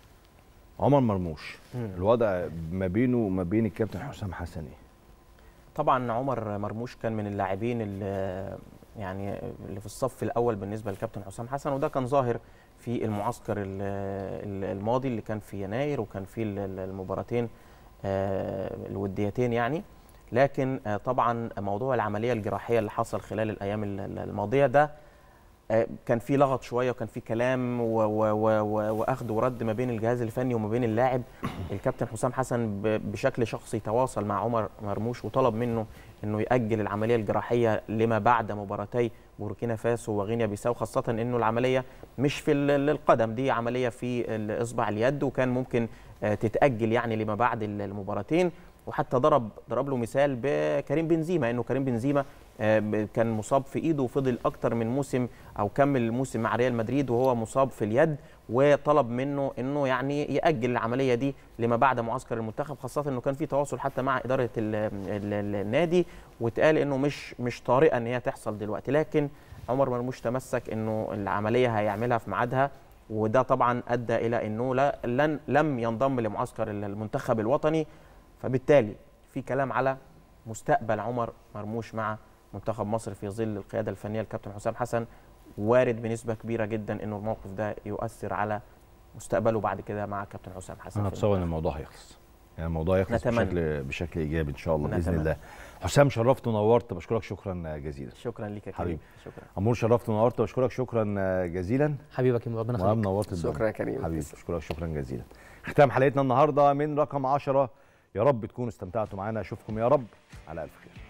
عمر مرموش مم. الوضع ما بينه وما بين الكابتن حسام حسن ايه طبعا عمر مرموش كان من اللاعبين اللي يعني اللي في الصف الاول بالنسبه للكابتن حسام حسن وده كان ظاهر في المعسكر ال- ال- الماضي اللي كان في يناير وكان في ال- ال- المباراتين آه، الوديتين يعني لكن آه، طبعا موضوع العمليه الجراحيه اللي حصل خلال الايام ال- ال- الماضيه ده آه، كان في لغط شويه وكان في كلام و- و- و- و- واخذ ورد ما بين الجهاز الفني وما بين اللاعب الكابتن حسام حسن ب- بشكل شخصي تواصل مع عمر مرموش وطلب منه انه ياجل العمليه الجراحيه لما بعد مباراتي بوركينا فاسو وغينيا بيساو خاصه انه العمليه مش في ال- القدم دي عمليه في ال- اصبع اليد وكان ممكن آه، تتاجل يعني لما بعد ال- المباراتين وحتى ضرب ضرب له مثال بكريم بنزيما انه كريم بنزيما آه، ب- كان مصاب في ايده وفضل اكتر من موسم او كمل الموسم مع ريال مدريد وهو مصاب في اليد وطلب منه انه يعني ياجل العمليه دي لما بعد معسكر المنتخب خاصه انه كان في تواصل حتى مع اداره ال ال ال النادي واتقال انه مش مش طارئه ان هي تحصل دلوقتي لكن عمر مرموش تمسك انه العمليه هيعملها في ميعادها وده طبعا ادى الى انه لا لن لم ينضم لمعسكر المنتخب الوطني فبالتالي في كلام على مستقبل عمر مرموش مع منتخب مصر في ظل القياده الفنيه للكابتن حسام حسن وارد بنسبه كبيره جدا انه الموقف ده يؤثر على مستقبله بعد كده مع كابتن حسام حسن انا في اتصور ان المنتخب. الموضوع هيخلص يعني الموضوع يخلص نتمنى. بشكل بشكل ايجابي ان شاء الله باذن نتمنى. الله حسام شرفت ونورت بشكرك شكرا جزيلا شكرا ليك يا حبيبي. كريم شكرا عمور شرفت ونورت بشكرك شكرا جزيلا حبيبك يا ربنا وهم يخليك نورت الدنيا. شكرا يا كريم. حبيبي بشكرك شكرا جزيلا ختام حلقتنا النهارده من رقم 10 يا رب تكونوا استمتعتوا معانا اشوفكم يا رب على الف خير